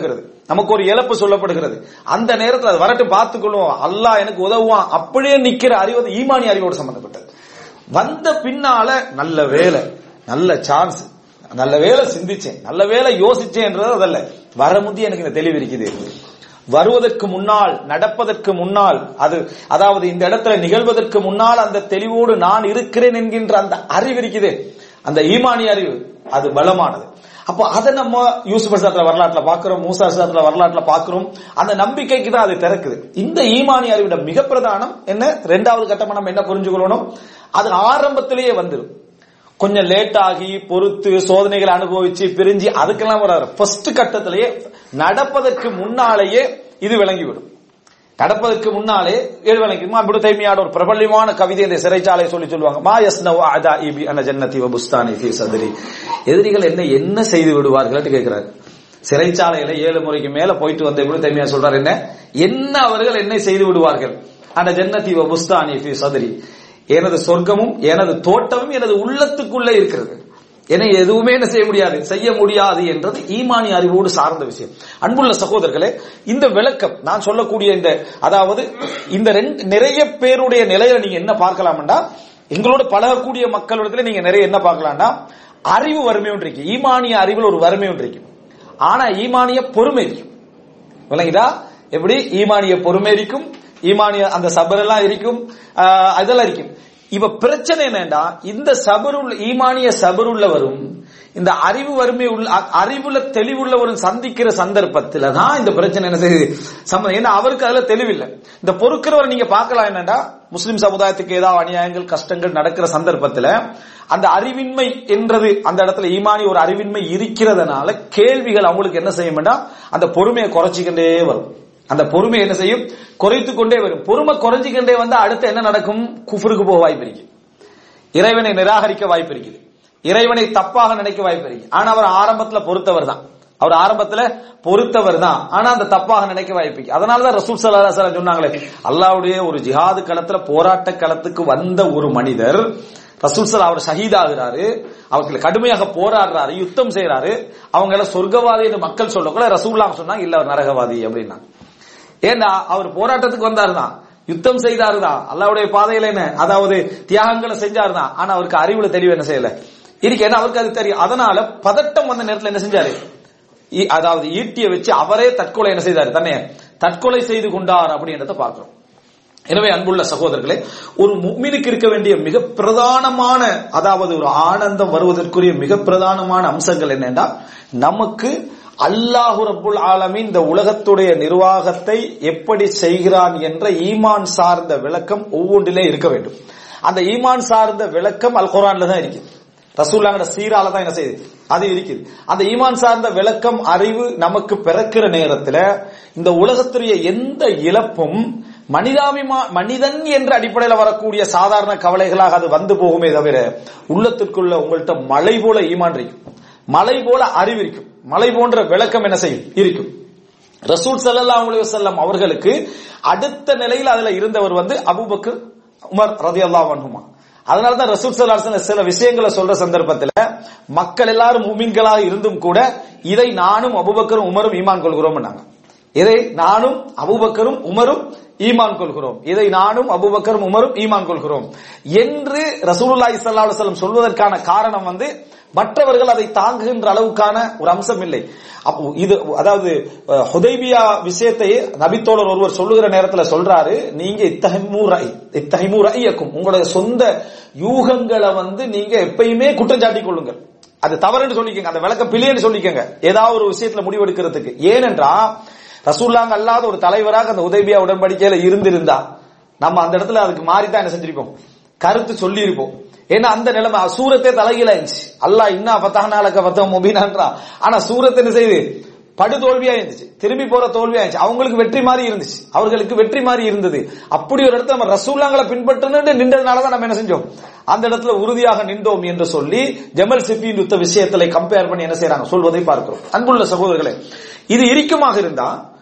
நமக்கு ஒரு இழப்பு சொல்லப்படுகிறது அந்த நேரத்தில் அது வரட்டும் பார்த்துக்கொள்வோம் அல்லாஹ் எனக்கு உதவுவான் அப்படியே நிக்கிற அறிவு ஈமானி அறிவோடு சம்பந்தப்பட்டது வந்த பின்னால நல்ல வேலை நல்ல சான்ஸ் நல்ல வேலை சிந்திச்சேன் நல்ல வேலை யோசிச்சேன்றது அதல்ல வர முந்தி எனக்கு இந்த தெளிவு இருக்குது வருவதற்கு முன்னால் நடப்பதற்கு முன்னால் அது அதாவது இந்த இடத்துல நிகழ்வதற்கு முன்னால் அந்த தெளிவோடு நான் இருக்கிறேன் என்கின்ற அந்த அறிவு இருக்குது அந்த ஈமானி அறிவு அது பலமானது அப்போ அதை நம்ம யூசுப் சாத்திர வரலாற்றுல பாக்குறோம் மூசா சாத்திர வரலாற்றுல பாக்குறோம் அந்த நம்பிக்கைக்கு தான் அது திறக்குது இந்த ஈமானி அறிவிட மிக பிரதானம் என்ன ரெண்டாவது கட்டமா நம்ம என்ன புரிஞ்சுக்கொள்ளணும் அது ஆரம்பத்திலேயே வந்துடும் கொஞ்சம் லேட் ஆகி பொறுத்து சோதனைகளை அனுபவிச்சு பிரிஞ்சு அதுக்கெல்லாம் வராது ஃபர்ஸ்ட் கட்டத்திலேயே நடப்பதற்கு முன்னாலேயே இது விளங்கிவிடும் நடப்பதற்கு முன்னாலே இது விளங்கிடுமா அப்படி தைமியாட ஒரு பிரபல்யமான கவிதை இந்த சிறைச்சாலை சொல்லி சொல்லுவாங்க மா யஸ்னவ அதா இபி அன ஜன்னதி வ புஸ்தானி ஃபீ சதுரி எதிரிகள் என்ன என்ன செய்து விடுவார்கள் கேட்கிறாரு சிறைச்சாலையில ஏழு முறைக்கு மேல போயிட்டு வந்த இப்படி தைமியா சொல்றாரு என்ன என்ன அவர்கள் என்ன செய்து விடுவார்கள் அந்த ஜன்னதி வ புஸ்தானி ஃபீ சதுரி எனது சொர்க்கமும் எனது தோட்டமும் எனது உள்ளத்துக்குள்ளே இருக்கிறது என எதுவுமே என்ன செய்ய முடியாது செய்ய முடியாது என்றது ஈமானி அறிவோடு சார்ந்த விஷயம் அன்புள்ள சகோதரர்களே இந்த விளக்கம் நான் சொல்லக்கூடிய இந்த அதாவது இந்த ரெண்டு நிறைய பேருடைய நிலையில நீங்க என்ன பார்க்கலாம்டா எங்களோட பழகக்கூடிய மக்களிடத்துல நீங்க நிறைய என்ன பார்க்கலாம்டா அறிவு வறுமை ஒன்று இருக்கு ஈமானிய அறிவில் ஒரு வறுமை ஒன்று இருக்கும் ஆனா ஈமானிய பொறுமை இருக்கும் விளங்குதா எப்படி ஈமானிய பொறுமை இருக்கும் ஈமானிய அந்த சபர் எல்லாம் இருக்கும் ஆஹ் அதெல்லாம் இருக்கும் இப்ப பிரச்சனை என்னன்னா இந்த சபருள்ள ஈமானிய சபருள்ளவரும் இந்த அறிவு வறுமை உள்ள அ- அறிவுல தெளிவுள்ளவரும் சந்திக்கிற சந்தர்ப்பத்துல தான் இந்த பிரச்சனை என்ன செய்யுது சம்மந்தம் ஏன்னா அவருக்கு அதுல தெளிவில்லை இந்த பொறுக்கிறவரை நீங்க பார்க்கலாம் என்னன்னா முஸ்லிம் சமுதாயத்துக்கு ஏதாவது அநியாயங்கள் கஷ்டங்கள் நடக்கிற சந்தர்ப்பத்துல அந்த அறிவின்மை என்றது அந்த இடத்துல ஈமானி ஒரு அறிவின்மை இருக்கிறதுனால கேள்விகள் அவங்களுக்கு என்ன செய்யும் வேண்டாம் அந்த பொறுமையை குறைச்சிக்கிட்டே வரும் அந்த பொறுமை என்ன செய்யும் குறைத்து கொண்டே வரும் பொறுமை குறைஞ்சிக்கிட்டே வந்தா அடுத்து என்ன நடக்கும் குஃபருக்கு போக வாய்ப்பு இருக்கு இறைவனை நிராகரிக்க வாய்ப்பு இருக்குது இறைவனை தப்பாக நினைக்க வாய்ப்பு இருக்கு ஆனா அவர் ஆரம்பத்துல பொறுத்தவர் தான் அவர் ஆரம்பத்துல பொறுத்தவர் தான் ஆனா அந்த தப்பாக நினைக்க வாய்ப்பு இருக்கு அதனாலதான் ரசூல் சல்லா அலைஹி சொன்னாங்களே அல்லாஹ்வுடைய ஒரு ஜிஹாது களத்துல போராட்ட களத்துக்கு வந்த ஒரு மனிதர் ரசூல் சல்லா அவர் ஷஹீதாகிறாரு அவருக்கு கடுமையாக போராடுறாரு யுத்தம் செய்யறாரு அவங்க எல்லாம் சொர்க்கவாதி என்று மக்கள் சொல்லக்கூட ரசூல்லாங்க சொன்னாங்க இல்ல அவர் நரகவாதி அப்படின்னா ஏன்னா அவர் போராட்டத்துக்கு வந்தாரு தான் யுத்தம் செய்தாரு தான் அல்லாவுடைய பாதையில என்ன அதாவது தியாகங்களை செஞ்சாரு தான் ஆனா அவருக்கு அறிவுல தெளிவு என்ன செய்யல இருக்கு ஏன்னா அவருக்கு அது தெரியும் அதனால பதட்டம் வந்த நேரத்துல என்ன செஞ்சாரு ஈ- அதாவது ஈட்டியை வச்சு அவரே தற்கொலை என்ன செய்தாரு தன்னை தற்கொலை செய்து கொண்டார் அப்படின்றத பார்க்கிறோம் எனவே அன்புள்ள சகோதரர்களே ஒரு முக்மினுக்கு இருக்க வேண்டிய மிக பிரதானமான அதாவது ஒரு ஆனந்தம் வருவதற்குரிய மிக பிரதானமான அம்சங்கள் என்னன்னா நமக்கு அல்லாஹு ரப்புல் ஆலமீன் இந்த உலகத்துடைய நிர்வாகத்தை எப்படி செய்கிறான் என்ற ஈமான் சார்ந்த விளக்கம் ஒவ்வொன்றிலே இருக்க வேண்டும் அந்த ஈமான் சார்ந்த விளக்கம் அல் குர்ஆன்ல தான் இருக்குது ரசூல்லாங்கட சீரால தான் என்ன செய்யுது அது இருக்குது அந்த ஈமான் சார்ந்த விளக்கம் அறிவு நமக்கு பிறக்கிற நேரத்துல இந்த உலகத்துடைய எந்த இழப்பும் மனிதாபிமா மனிதன் என்ற அடிப்படையில் வரக்கூடிய சாதாரண கவலைகளாக அது வந்து போகுமே தவிர உள்ளத்திற்குள்ள உங்கள்ட்ட மலை போல ஈமான் இருக்கும் மலை போல அறிவு இருக்கும் மலை போன்ற விளக்கம் என்ன செய்யும் இருக்கும் ரசூல் ஸல்லல்லாஹு அலைஹி வஸல்லம் அவர்களுக்கு அடுத்த நிலையில் அதுல இருந்தவர் வந்து அபூபக்கர் உமர் ரலியல்லாஹு அன்ஹுமா அதனால தான் ரசூல் ஸல்லல்லாஹு அலைஹி வஸல்லம் சில விஷயங்களை சொல்ற சந்தர்ப்பத்தில் மக்கள் எல்லாரும் மூமின்களாக இருந்தும் கூட இதை நானும் அபூபக்கரும் உமரும் ஈமான் கொள்கிறோம் இதை நானும் அபூபக்கரும் உமரும் ஈமான் கொள்கிறோம் இதை நானும் அபூபக்கரும் உமரும் ஈமான் கொள்கிறோம் என்று ரசூலுல்லாஹி ஸல்லல்லாஹு அலைஹி வஸல்லம் சொல்வதற்கான காரணம் வந்து மற்றவர்கள் அதை தாங்குகின்ற அளவுக்கான ஒரு அம்சம் இல்லை அப்போ இது அதாவது அஹ், ஹுதைபியா விஷயத்தை நபித்தோழர் ஒருவர் சொல்லுகிற நேரத்துல சொல்றாரு நீங்க இத்தகைமூ ரை இத்தகைமூ ரையக்கும் உங்களுடைய சொந்த யூகங்களை வந்து நீங்க எப்பயுமே குற்றம் சாட்டிக் கொள்ளுங்கள் அது தவறுன்னு சொல்லிக்கங்க அந்த விளக்க பிள்ளைன்னு சொல்லிக்கங்க ஏதாவது ஒரு விஷயத்துல முடிவெடுக்கிறதுக்கு ஏனென்றா ரசூல்லாங்க அல்லாத ஒரு தலைவராக அந்த உதவியா உடன்படிக்கையில இருந்திருந்தா நம்ம அந்த இடத்துல அதுக்கு மாறித்தான் என்ன செஞ்சிருப்போம் கருத்து சொல்லி இருப்போம் ஏன்னா அந்த நிலைமை சூரத்தே தலைகீழ இருந்துச்சு அல்லாஹ் இன்னா பத்தானாலக்க பத்தம் முபீனான்றா ஆனா சூரத் என்ன செய்யுது படு தோல்வியா இருந்துச்சு திரும்பி போற தோல்வியா இருந்துச்சு அவங்களுக்கு வெற்றி மாதிரி இருந்துச்சு அவர்களுக்கு வெற்றி மாதிரி இருந்தது அப்படி ஒரு இடத்துல நம்ம ரசூல்லாங்களை பின்பற்றணும்னு நின்றதுனாலதான் நம்ம என்ன செஞ்சோம் அந்த இடத்துல உறுதியாக நின்றோம் என்று சொல்லி ஜமல் சிப்பியின் யுத்த விஷயத்துல கம்பேர் பண்ணி என்ன செய்யறாங்க சொல்வதை பார்க்கிறோம் அன்புள்ள சகோதரர்களே இது இறுக்கமாக இருந்தா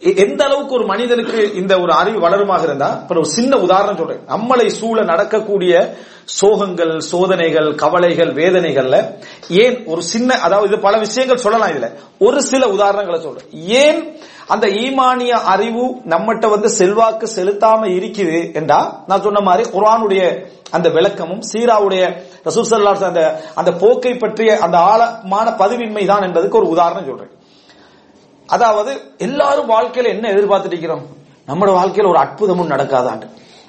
எ- எந்த அளவுக்கு ஒரு மனிதனுக்கு இந்த ஒரு அறிவு வளருமாக இருந்தா இப்ப ஒரு சின்ன உதாரணம் சொல்றேன் நம்மளை சூழ நடக்கக்கூடிய சோகங்கள் சோதனைகள் கவலைகள் வேதனைகள்ல ஏன் ஒரு சின்ன அதாவது இது பல விஷயங்கள் சொல்லலாம் இதுல ஒரு சில உதாரணங்களை சொல்றேன் ஏன் அந்த ஈமானிய அறிவு நம்மகிட்ட வந்து செல்வாக்கு செலுத்தாம இருக்குது என்றா நான் சொன்ன மாதிரி குர்ஆனுடைய அந்த விளக்கமும் சீராவுடைய ரசூல் ஸல்லல்லாஹு அலைஹி வஸல்லம் அந்த அந்த போக்கை பற்றிய அந்த ஆழமான பதிவின்மை தான் என்பதுக்கு ஒரு உதாரணம் சொல்றேன் அதாவது எல்லாரும் வாழ்க்கையில என்ன எதிர்பார்த்துட்டு இருக்கிறோம் நம்மளோட வாழ்க்கையில ஒரு அற்புதமும் நடக்காதாண்டு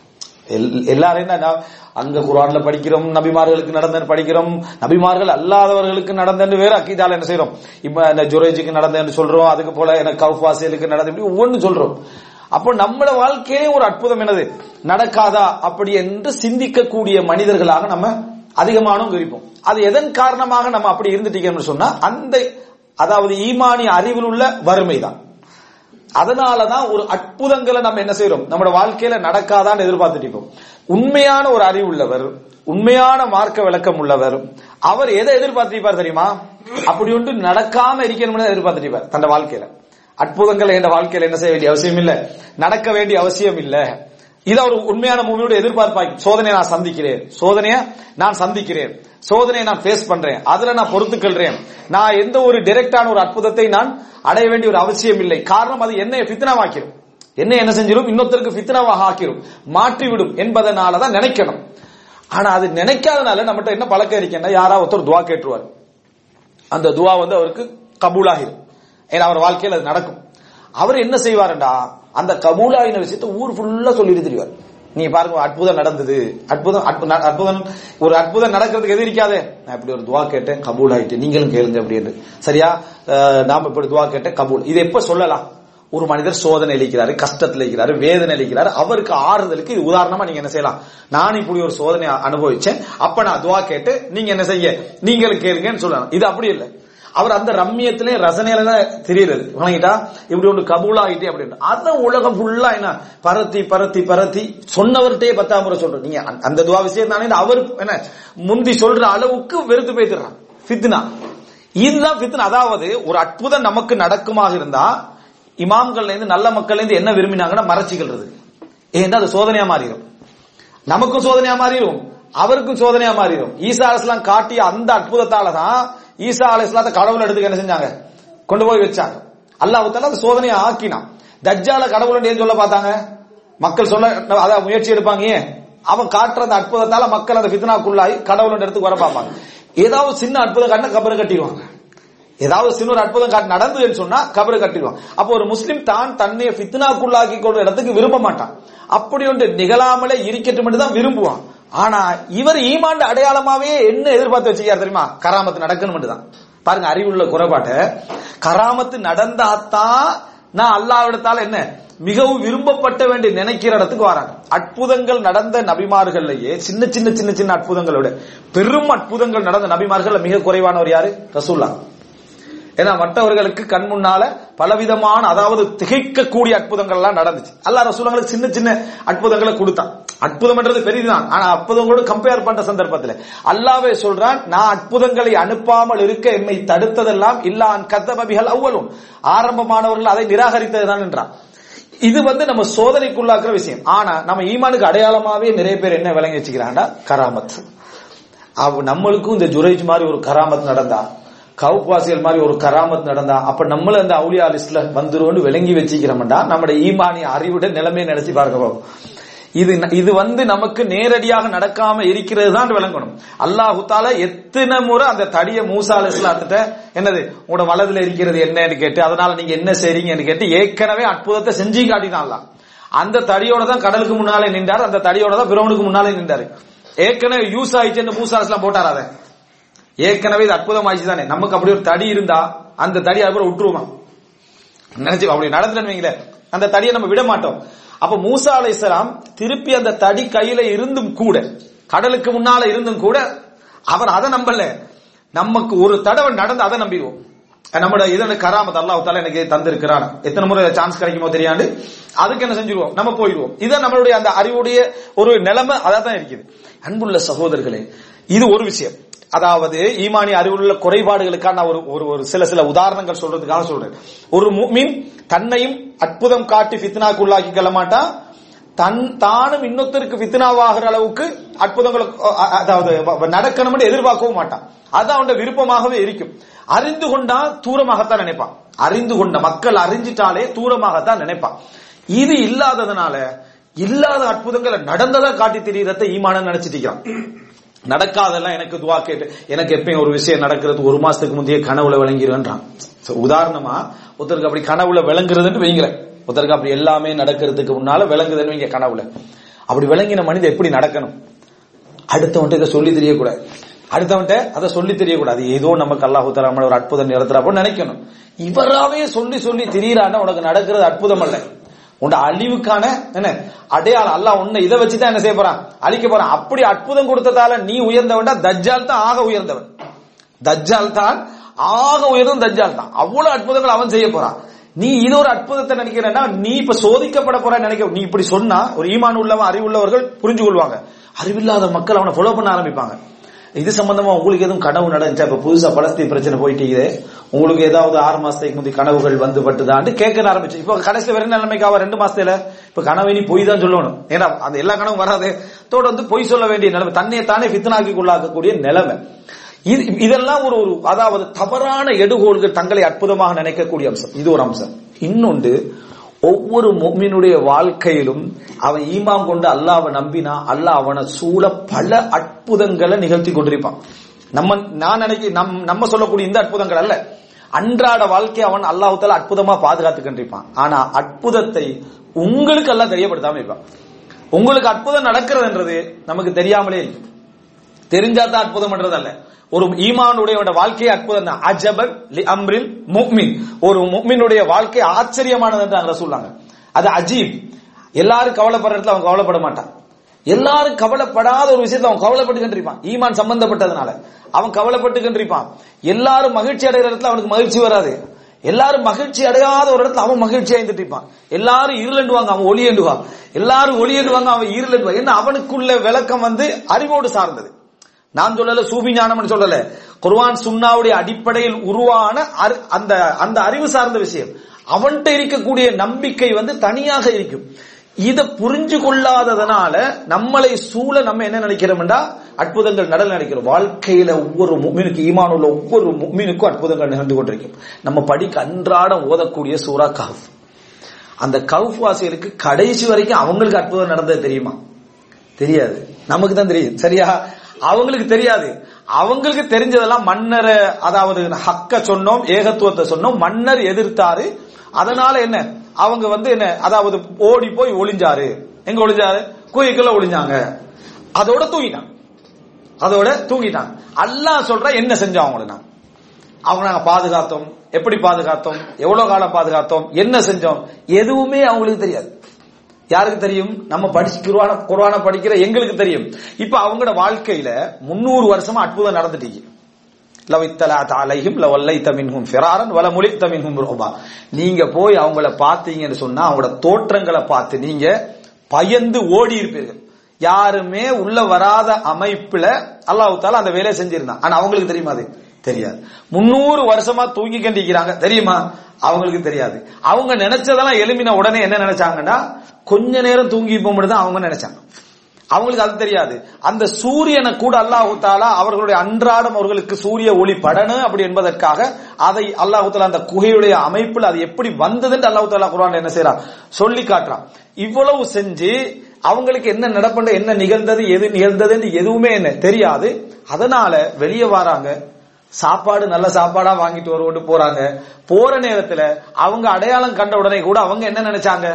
எல்- எல்லாரும் என்ன நான் அங்க குர்ஆன்ல படிக்கிறோம் நபிமார்களுக்கு நடந்தன்னு படிக்கிறோம் நபிமார்கள் அல்லாதவர்களுக்கு நடந்தன்னு வேற அக்கீதால என்ன செய்றோம் இப்ப இந்த ஜுரேஜுக்கு நடந்தன்னு சொல்றோம் அதுக்கு போல எனக்கு கவுஃபாசியலுக்கு நடந்து இப்படி ஒவ்வொன்னு சொல்றோம் அப்போ நம்மளோட வாழ்க்கையிலே ஒரு அற்புதம் என்னது நடக்காதா அப்படி என்று சிந்திக்கக்கூடிய மனிதர்களாக நம்ம அதிகமானவங்க இருப்போம் அது எதன் காரணமாக நம்ம அப்படி இருந்துட்டீங்கன்னு சொன்னா அந்த அதாவது ஈமானிய அறிவில் உள்ள வறுமை தான் அதனாலதான் ஒரு அற்புதங்களை நம்ம என்ன செய்றோம் நம்மளோட வாழ்க்கையில நடக்காதான்னு எதிர்பார்த்துட்டு இருப்போம் உண்மையான ஒரு அறிவு உள்ளவர் உண்மையான மார்க்க விளக்கம் உள்ளவர் அவர் எதை எதிர்பார்த்திருப்பார் தெரியுமா அப்படி ஒன்று நடக்காம இருக்கணும்னு எதிர்பார்த்திருப்பார் தன் வாழ்க்கையில அற்புதங்களை என் வாழ்க்கையில என்ன செய்ய வேண்டிய அவசியம் இல்ல நடக்க வேண்டிய அவசியம் இல்ல இது ஒரு உண்மையான மூவியோட எதிர்பார்ப்பாய் சோதனையை நான் சந்திக்கிறேன் சோதனையை நான் சந்திக்கிறேன் சோதனையை நான் ஃபேஸ் பண்றேன் அதுல நான் பொறுத்துக்கொள்றேன் நான் எந்த ஒரு டைரக்டான ஒரு அற்புதத்தை நான் அடைய வேண்டிய ஒரு அவசியம் இல்லை காரணம் அது என்னை ஃபித்னாவாக்கிடும் என்ன என்ன செஞ்சிடும் இன்னொருத்தருக்கு ஃபித்னாவாக ஆக்கிடும் மாற்றிவிடும் என்பதனால தான் நினைக்கணும் ஆனா அது நினைக்காதனால நம்மகிட்ட என்ன பழக்கம் இருக்கேன்னா யாரா ஒருத்தர் துவா கேட்டுருவார் அந்த துவா வந்து அவருக்கு கபூலாகிடும் ஏன்னா அவர் வாழ்க்கையில் அது நடக்கும் அவர் என்ன செய்வாருண்டா அந்த கபூலாகின விஷயத்தை ஊர் ஃபுல்லா சொல்லிட்டு தெரிவார் நீ பாருங்க அற்புதம் நடந்தது அற்புதம் அற்பு- ந- அற்புதம் ஒரு அற்புதம் நடக்கிறதுக்கு எது இருக்காதே நான் இப்படி ஒரு துவா கேட்டேன் கபூல் ஆயிட்டு நீங்களும் கேளுங்க அப்படின்னு சரியா அஹ், நாம இப்படி துவா கேட்டேன் கபூல் இது எப்ப சொல்லலாம் ஒரு மனிதர் சோதனை அளிக்கிறாரு கஷ்டத்தில் இருக்கிறாரு வேதனை அளிக்கிறாரு அவருக்கு ஆறுதலுக்கு இது உதாரணமா நீங்க என்ன செய்யலாம் நான் இப்படி ஒரு சோதனை அனுபவிச்சேன் அப்ப நான் துவா கேட்டு நீங்க என்ன செய்ய நீங்களும் கேளுங்கன்னு சொல்லலாம் இது அப்படி இல்லை அவர் அந்த ரம்மியத்திலே ரசனையில தான் தெரியுது வணங்கிட்டா இப்படி ஒன்று கபூல் ஆகிட்டே அப்படின்னு அதான் உலகம் ஃபுல்லா என்ன பரத்தி பரத்தி பரத்தி சொன்னவர்கிட்டயே பத்தாம் முறை சொல்றோம் நீங்க அந்த- அந்த துவா விஷயம் தானே அவர் என்ன முந்தி சொல்ற அளவுக்கு வெறுத்து பேத்துறான் ஃபித்னா இதுதான் ஃபித்னா அதாவது ஒரு அற்புதம் நமக்கு நடக்குமாக இருந்தா இமாம்கள்ல இருந்து நல்ல மக்கள்ல இருந்து என்ன விரும்பினாங்கன்னா மறைச்சிக்கிறது ஏன்னா அது சோதனையா மாறிடும் நமக்கும் சோதனையா மாறிடும் அவருக்கும் சோதனையா மாறிடும் ஈசா அலிஸ்லாம் காட்டிய அந்த அற்புதத்தால தான் ஈசா அலிஸ்லாத்த கடவுள் எடுத்துக்க என்ன செஞ்சாங்க கொண்டு போய் வச்சாங்க அல்லாஹ் தால அந்த சோதனையை ஆக்கினான் தஜ்ஜால கடவுள் ஏன் சொல்ல பார்த்தாங்க மக்கள் சொல்ல அதான் முயற்சி எடுப்பாங்க ஏன் அவன் காட்டுற அந்த அற்புதத்தால மக்கள் அந்த ஃபித்னாக்குள்ளாகி கடவுள் இடத்துக்கு வர பார்ப்பாங்க ஏதாவது சின்ன அற்புதம் காட்டினா கபரை கட்டிடுவாங்க ஏதாவது சின்ன ஒரு அற்புதம் காட்டு நடந்ததுன்னு சொன்னா கபரை கட்டிடுவான் அப்போ ஒரு முஸ்லிம் தான் தன்னை ஃபித்னாக்குள்ளாக்கி கொள்ற இடத்துக்கு விரும்ப மாட்டான் அப்படி ஒன்று நிகழாமலே இருக்கட்டும் தான் விரும்புவான் ஆனா இவர் ஈமாண்ட அடையாளமாவே என்ன எதிர்பார்த்து வச்சுக்காரு தெரியுமா கராமத்து நடக்கணும் தான் பாருங்க அறிவுள்ள குறைபாட்டை கராமத்து நடந்தாத்தான் நான் அல்லாவிடத்தால என்ன மிகவும் விரும்பப்பட்ட வேண்டிய நினைக்கிற இடத்துக்கு வராங்க அற்புதங்கள் நடந்த நபிமார்கள்லயே சின்ன சின்ன சின்ன சின்ன அற்புதங்களோட பெரும் அற்புதங்கள் நடந்த நபிமார்கள் மிக குறைவானவர் யாரு ரசூல்லா ஏன்னா மற்றவர்களுக்கு கண் முன்னால பலவிதமான அதாவது திகைக்கக்கூடிய அற்புதங்கள் எல்லாம் நடந்துச்சு அல்லாஹ் ரசூலங்களுக்கு சின்ன சின்ன அற்புதங்களை கொடுத்தான் அற்புதம்ன்றது பெரிதுதான் ஆனா அற்புதங்களோடு கம்பேர் பண்ற சந்தர்ப்பத்தில் அல்லாவே சொல்றான் நான் அற்புதங்களை அனுப்பாமல் இருக்க என்னை தடுத்ததெல்லாம் இல்லான் கத்தபபிகள் அவ்வளும் ஆரம்பமானவர்கள் அதை நிராகரித்ததுதான் என்றான் இது வந்து நம்ம சோதனைக்குள்ளாக்குற விஷயம் ஆனா நம்ம ஈமானுக்கு அடையாளமாவே நிறைய பேர் என்ன விளங்கி வச்சுக்கிறாங்கன்னா கராமத் அவ நம்மளுக்கும் இந்த ஜுரைஜ் மாதிரி ஒரு கராமத் நடந்தா கவுக்வாசிகள் மாதிரி ஒரு கராமத் நடந்தா அப்ப நம்மள அந்த அவுலியா லிஸ்ட்ல வந்துரும்னு விளங்கி வச்சுக்கிறோம்டா நம்முடைய ஈமானிய அறிவுட நிலைமையை நினைச்சு பார்க்க போகும் இது இது வந்து நமக்கு நேரடியாக நடக்காம இருக்கிறது தான் விளங்கணும் அல்லாஹு தால எத்தனை முறை அந்த தடிய மூசா அலிஸ்லாத்திட்ட என்னது உங்களோட வலதுல இருக்கிறது என்னன்னு கேட்டு அதனால நீங்க என்ன செய்றீங்கன்னு கேட்டு ஏற்கனவே அற்புதத்தை செஞ்சு காட்டினான்லாம் அந்த தடியோட தான் கடலுக்கு முன்னாலே நின்றார் அந்த தடியோட தான் பிரவனுக்கு முன்னாலே நின்றாரு ஏற்கனவே யூஸ் ஆயிடுச்சு மூசா அலிஸ்லாம் போட்டார் அதை ஏற்கனவே இது அற்புதம் ஆயிடுச்சு தானே நமக்கு அப்படி ஒரு தடி இருந்தா அந்த தடி அதுக்கப்புறம் விட்டுருவோமா நினைச்சு அப்படி நடந்துன்னு வைங்களேன் அந்த தடியை நம்ம விட மாட்டோம் அப்ப மூசா அலைசலாம் திருப்பி அந்த தடி கையில இருந்தும் கூட கடலுக்கு முன்னால இருந்தும் கூட அவர் அதை நம்பல நமக்கு ஒரு தடவை நடந்து அதை நம்பிடுவோம் நம்மளோட இதன கராமத் அல்லாஹ் தால எனக்கு தந்திருக்கிறான் எத்தனை முறை சான்ஸ் கிடைக்குமோ தெரியாது அதுக்கு என்ன செஞ்சிருவோம் நம்ம போயிடுவோம் இதான் நம்மளுடைய அந்த அறிவுடைய ஒரு நிலைமை அதான் இருக்குது அன்புள்ள சகோதரர்களே இது ஒரு விஷயம் அதாவது ஈமானி அறிவுள்ள குறைபாடுகளுக்கான நான் ஒரு ஒரு ஒரு சில சில உதாரணங்கள் சொல்றதுக்காக சொல்றேன் ஒரு முஃமின் தன்னையும் அற்புதம் காட்டி ஃபித்னாக்குள்ளாக்கி கொள்ள மாட்டான் தன் தானும் இன்னொருத்தருக்கு ஃபித்னாவாகிற அளவுக்கு அற்புதங்களை அ- அ- அதாவது வ- நடக்கணும்னு எதிர்பார்க்கவும் மாட்டான் அது அவனோட விருப்பமாகவே இருக்கும் அறிந்து கொண்டா தூரமாகத்தான் நினைப்பான் அறிந்து கொண்ட மக்கள் அறிஞ்சிட்டாலே தூரமாகத்தான் நினைப்பான் இது இல்லாததுனால இல்லாத அற்புதங்களை நடந்ததா காட்டி தெரியறத ஈமான நினைச்சிட்டு இருக்கிறான் நடக்காதெல்லாம் எனக்கு துவா கேட்டு எனக்கு எப்பயும் ஒரு விஷயம் நடக்கிறது ஒரு மாசத்துக்கு முந்தைய கனவுல விளங்கிடுவேன்றான் So, உதாரணமா ஒருத்தருக்கு அப்படி கனவுல விளங்குறதுன்னு வைங்களேன் ஒருத்தருக்கு அப்படி எல்லாமே நடக்கிறதுக்கு முன்னால விளங்குதுன்னு வைங்க கனவுல அப்படி விளங்கின மனிதன் எப்படி நடக்கணும் அடுத்தவன்ட்ட இதை சொல்லி தெரியக்கூடாது அடுத்தவன்ட்ட அதை சொல்லி தெரியக்கூடாது ஏதோ நமக்கு அல்லாஹு தலாம ஒரு அற்புதம் நிறுத்துறாப்போ நினைக்கணும் இவராவே சொல்லி சொல்லி திரியறான்னா உனக்கு நடக்கிறது அற்புதம் அல்ல உன் அழிவுக்கான என்ன அடையாளம் அல்லாஹ் உன்னை இதை வச்சுதான் என்ன செய்ய போறான் அழிக்க போறான் அப்படி அற்புதம் கொடுத்ததால நீ உயர்ந்தவன்டா தஜ்ஜால் தான் ஆக உயர்ந்தவன் தஜ்ஜால் தான் ஆக உயர்ந்தவன் தஜ்ஜால் தான் அவ்வளவு அற்புதங்கள் அவன் செய்ய போறான் நீ இது ஒரு அற்புதத்தை நினைக்கிறேன்னா நீ இப்ப சோதிக்கப்பட போற நினைக்க நீ இப்படி சொன்னா ஒரு ஈமான் உள்ளவன் அறிவுள்ளவர்கள் புரிஞ்சு கொள்வாங்க அறிவில்லாத மக்கள் அவனை ஃபாலோ பண்ண ஆரம்பிப்பாங்க இது சம்பந்தமா உங்களுக்கு எதுவும் கனவு நடந்துச்சா இப்ப புதுசா பலஸ்தீன் பிரச்சனை போயிட்டு இருக்குது உங்களுக்கு ஏதாவது ஆறு மாசத்துக்கு முந்தைய கனவுகள் வந்து பட்டுதான்னு கேட்க ஆரம்பிச்சு இப்ப கடைசியில வெறும் நிலைமைக்காவ ரெண்டு மாசத்துல இப்ப கனவை நீ பொய் தான் சொல்லணும் ஏன்னா அந்த எல்லா கனவும் வராது தோட வந்து பொய் சொல்ல வேண்டிய நிலைமை தன்னையை தானே பித்தனாக்கி கொள்ளாக்கக்கூடிய நிலைமை இது இதெல்லாம் ஒரு ஒரு அதாவது தவறான எடுகோள்கள் தங்களை அற்புதமாக நினைக்கக்கூடிய அம்சம் இது ஒரு அம்சம் இன்னொன்று ஒவ்வொரு முக்மினுடைய வாழ்க்கையிலும் அவன் ஈமான் கொண்டு அல்லாஹ்வை நம்பினா அல்லாஹ் அவனை சூழ பல அற்புதங்களை நிகழ்த்தி கொண்டிருப்பான் நம்ம நான் நினைக்க நம் நம்ம சொல்லக்கூடிய இந்த அற்புதங்கள் அல்ல அன்றாட வாழ்க்கை அவன் அல்லாஹால அற்புதமா பாதுகாத்து கொண்டிருப்பான் ஆனா அற்புதத்தை உங்களுக்கு எல்லாம் தெரியப்படுத்தாம இருப்பான் உங்களுக்கு அற்புதம் நடக்கிறதுன்றது நமக்கு தெரியாமலே இருக்கு தெரிஞ்சாதான் அற்புதம் பண்றது அல்ல ஒரு ஈமானுடைய வாழ்க்கையை அற்புதம் தான் அஜபன் லி அம்ரில் முக்மின் ஒரு முக்மினுடைய வாழ்க்கை ஆச்சரியமானது என்று அங்க சொல்லாங்க அது அஜீப் எல்லாரும் கவலைப்படுற இடத்துல அவன் கவலைப்பட மாட்டான் எல்லாரும் கவலைப்படாத ஒரு விஷயத்தை அவன் கவலைப்பட்டு கண்டிருப்பான் ஈமான் சம்பந்தப்பட்டதுனால அவன் கவலைப்பட்டு கண்டிருப்பான் எல்லாரும் மகிழ்ச்சி அடைகிற இடத்துல அவனுக்கு மகிழ்ச்சி வராது எல்லாரும் மகிழ்ச்சி அடையாத ஒரு இடத்துல அவன் மகிழ்ச்சி அடைந்துட்டு இருப்பான் எல்லாரும் இருளண்டுவாங்க அவன் ஒளியண்டுவான் எல்லாரும் ஒளியண்டுவாங்க அவன் இருளண்டுவான் என்ன அவனுக்குள்ள விளக்கம் வந்து அறிவோடு சார்ந்தது நான் சொல்லல சூபி ஞானம் சொல்லல குர்ஆன் சுன்னாவுடைய அடிப்படையில் உருவான அறி- அந்த அந்த அறிவு சார்ந்த விஷயம் அவன்கிட்ட இருக்கக்கூடிய நம்பிக்கை வந்து தனியாக இருக்கும் இத புரிஞ்சு கொள்ளாததனால நம்மளை சூழ நம்ம என்ன நினைக்கிறோம்டா அற்புதங்கள் நடல் நினைக்கிறோம் வாழ்க்கையில ஒவ்வொரு முக்மீனுக்கு ஈமான் உள்ள ஒவ்வொரு முக்மீனுக்கும் அற்புதங்கள் நிகழ்ந்து கொண்டிருக்கும் நம்ம படிக்க அன்றாடம் ஓதக்கூடிய சூரா கஹ் அந்த கவுஃப் வாசிகளுக்கு கடைசி வரைக்கும் அவங்களுக்கு அற்புதம் நடந்தது தெரியுமா தெரியாது நமக்கு தான் தெரியும் சரியா அவங்களுக்கு தெரியாது அவங்களுக்கு தெரிஞ்சதெல்லாம் மன்னர் அதாவது ஹக்க சொன்னோம் ஏகத்துவத்தை சொன்னோம் மன்னர் எதிர்த்தாரு அதனால என்ன அவங்க வந்து என்ன அதாவது ஓடி போய் ஒளிஞ்சாரு எங்க ஒளிஞ்சாரு குகைக்குள்ள ஒளிஞ்சாங்க அதோட தூங்கிட்டான் அதோட தூங்கிட்டான் அல்லாஹ் சொல்ற என்ன செஞ்சோம் அவங்களை நான் அவங்க நாங்க பாதுகாத்தோம் எப்படி பாதுகாத்தோம் எவ்வளவு காலம் பாதுகாத்தோம் என்ன செஞ்சோம் எதுவுமே அவங்களுக்கு தெரியாது யாருக்கு தெரியும் நம்ம படிச்சு குர்ஆன குர்ஆன படிக்கிற எங்களுக்கு தெரியும் இப்ப அவங்களோட வாழ்க்கையில முன்னூறு வருஷமா அற்புதம் நடந்துட்டீங்க லவ் இத்தலாத் அலைஹிம் லவ் அல்லைத மின்ஹும் ஃபிராரன் வல முலித்த மின்ஹும் ருபா நீங்க போய் அவங்கள பார்த்தீங்கன்னு சொன்னா அவங்களோட தோற்றங்களை பார்த்து நீங்க பயந்து ஓடி இருப்பீர்கள் யாருமே உள்ள வராத அமைப்புல அல்லாஹ் தாலா அந்த வேலையை செஞ்சிருந்தான் ஆனா அவங்களுக்கு தெரியுமா அது தெரியாது முன்னூறு வருஷமா தூங்கி கண்டிக்கிறாங்க தெரியுமா அவங்களுக்கு தெரியாது அவங்க நினைச்சதெல்லாம் எழுமின உடனே என்ன நினைச்சாங்கன்னா கொஞ்ச நேரம் தூங்கி போகும்போது தான் அவங்க நினைச்சாங்க அவங்களுக்கு அது தெரியாது அந்த சூரியனை கூட அல்லாஹு தாலா அவர்களுடைய அன்றாடம் அவர்களுக்கு சூரிய ஒளி படணும் அப்படி என்பதற்காக அதை அல்லாஹு தாலா அந்த குகையுடைய அமைப்புல அது எப்படி வந்ததுன்னு அல்லாஹு தாலா குர்ஆன்ல என்ன செய்யறான் சொல்லி காட்டுறான் இவ்வளவு செஞ்சு அவங்களுக்கு என்ன நடப்பண்ட என்ன நிகழ்ந்தது எது நிகழ்ந்ததுன்னு எதுவுமே என்ன தெரியாது அதனால வெளியே வராங்க சாப்பாடு நல்ல சாப்பாடா வாங்கிட்டு வருவோட்டு போறாங்க போற நேரத்துல அவங்க அடையாளம் கண்ட உடனே கூட அவங்க என்ன நினைச்சாங்க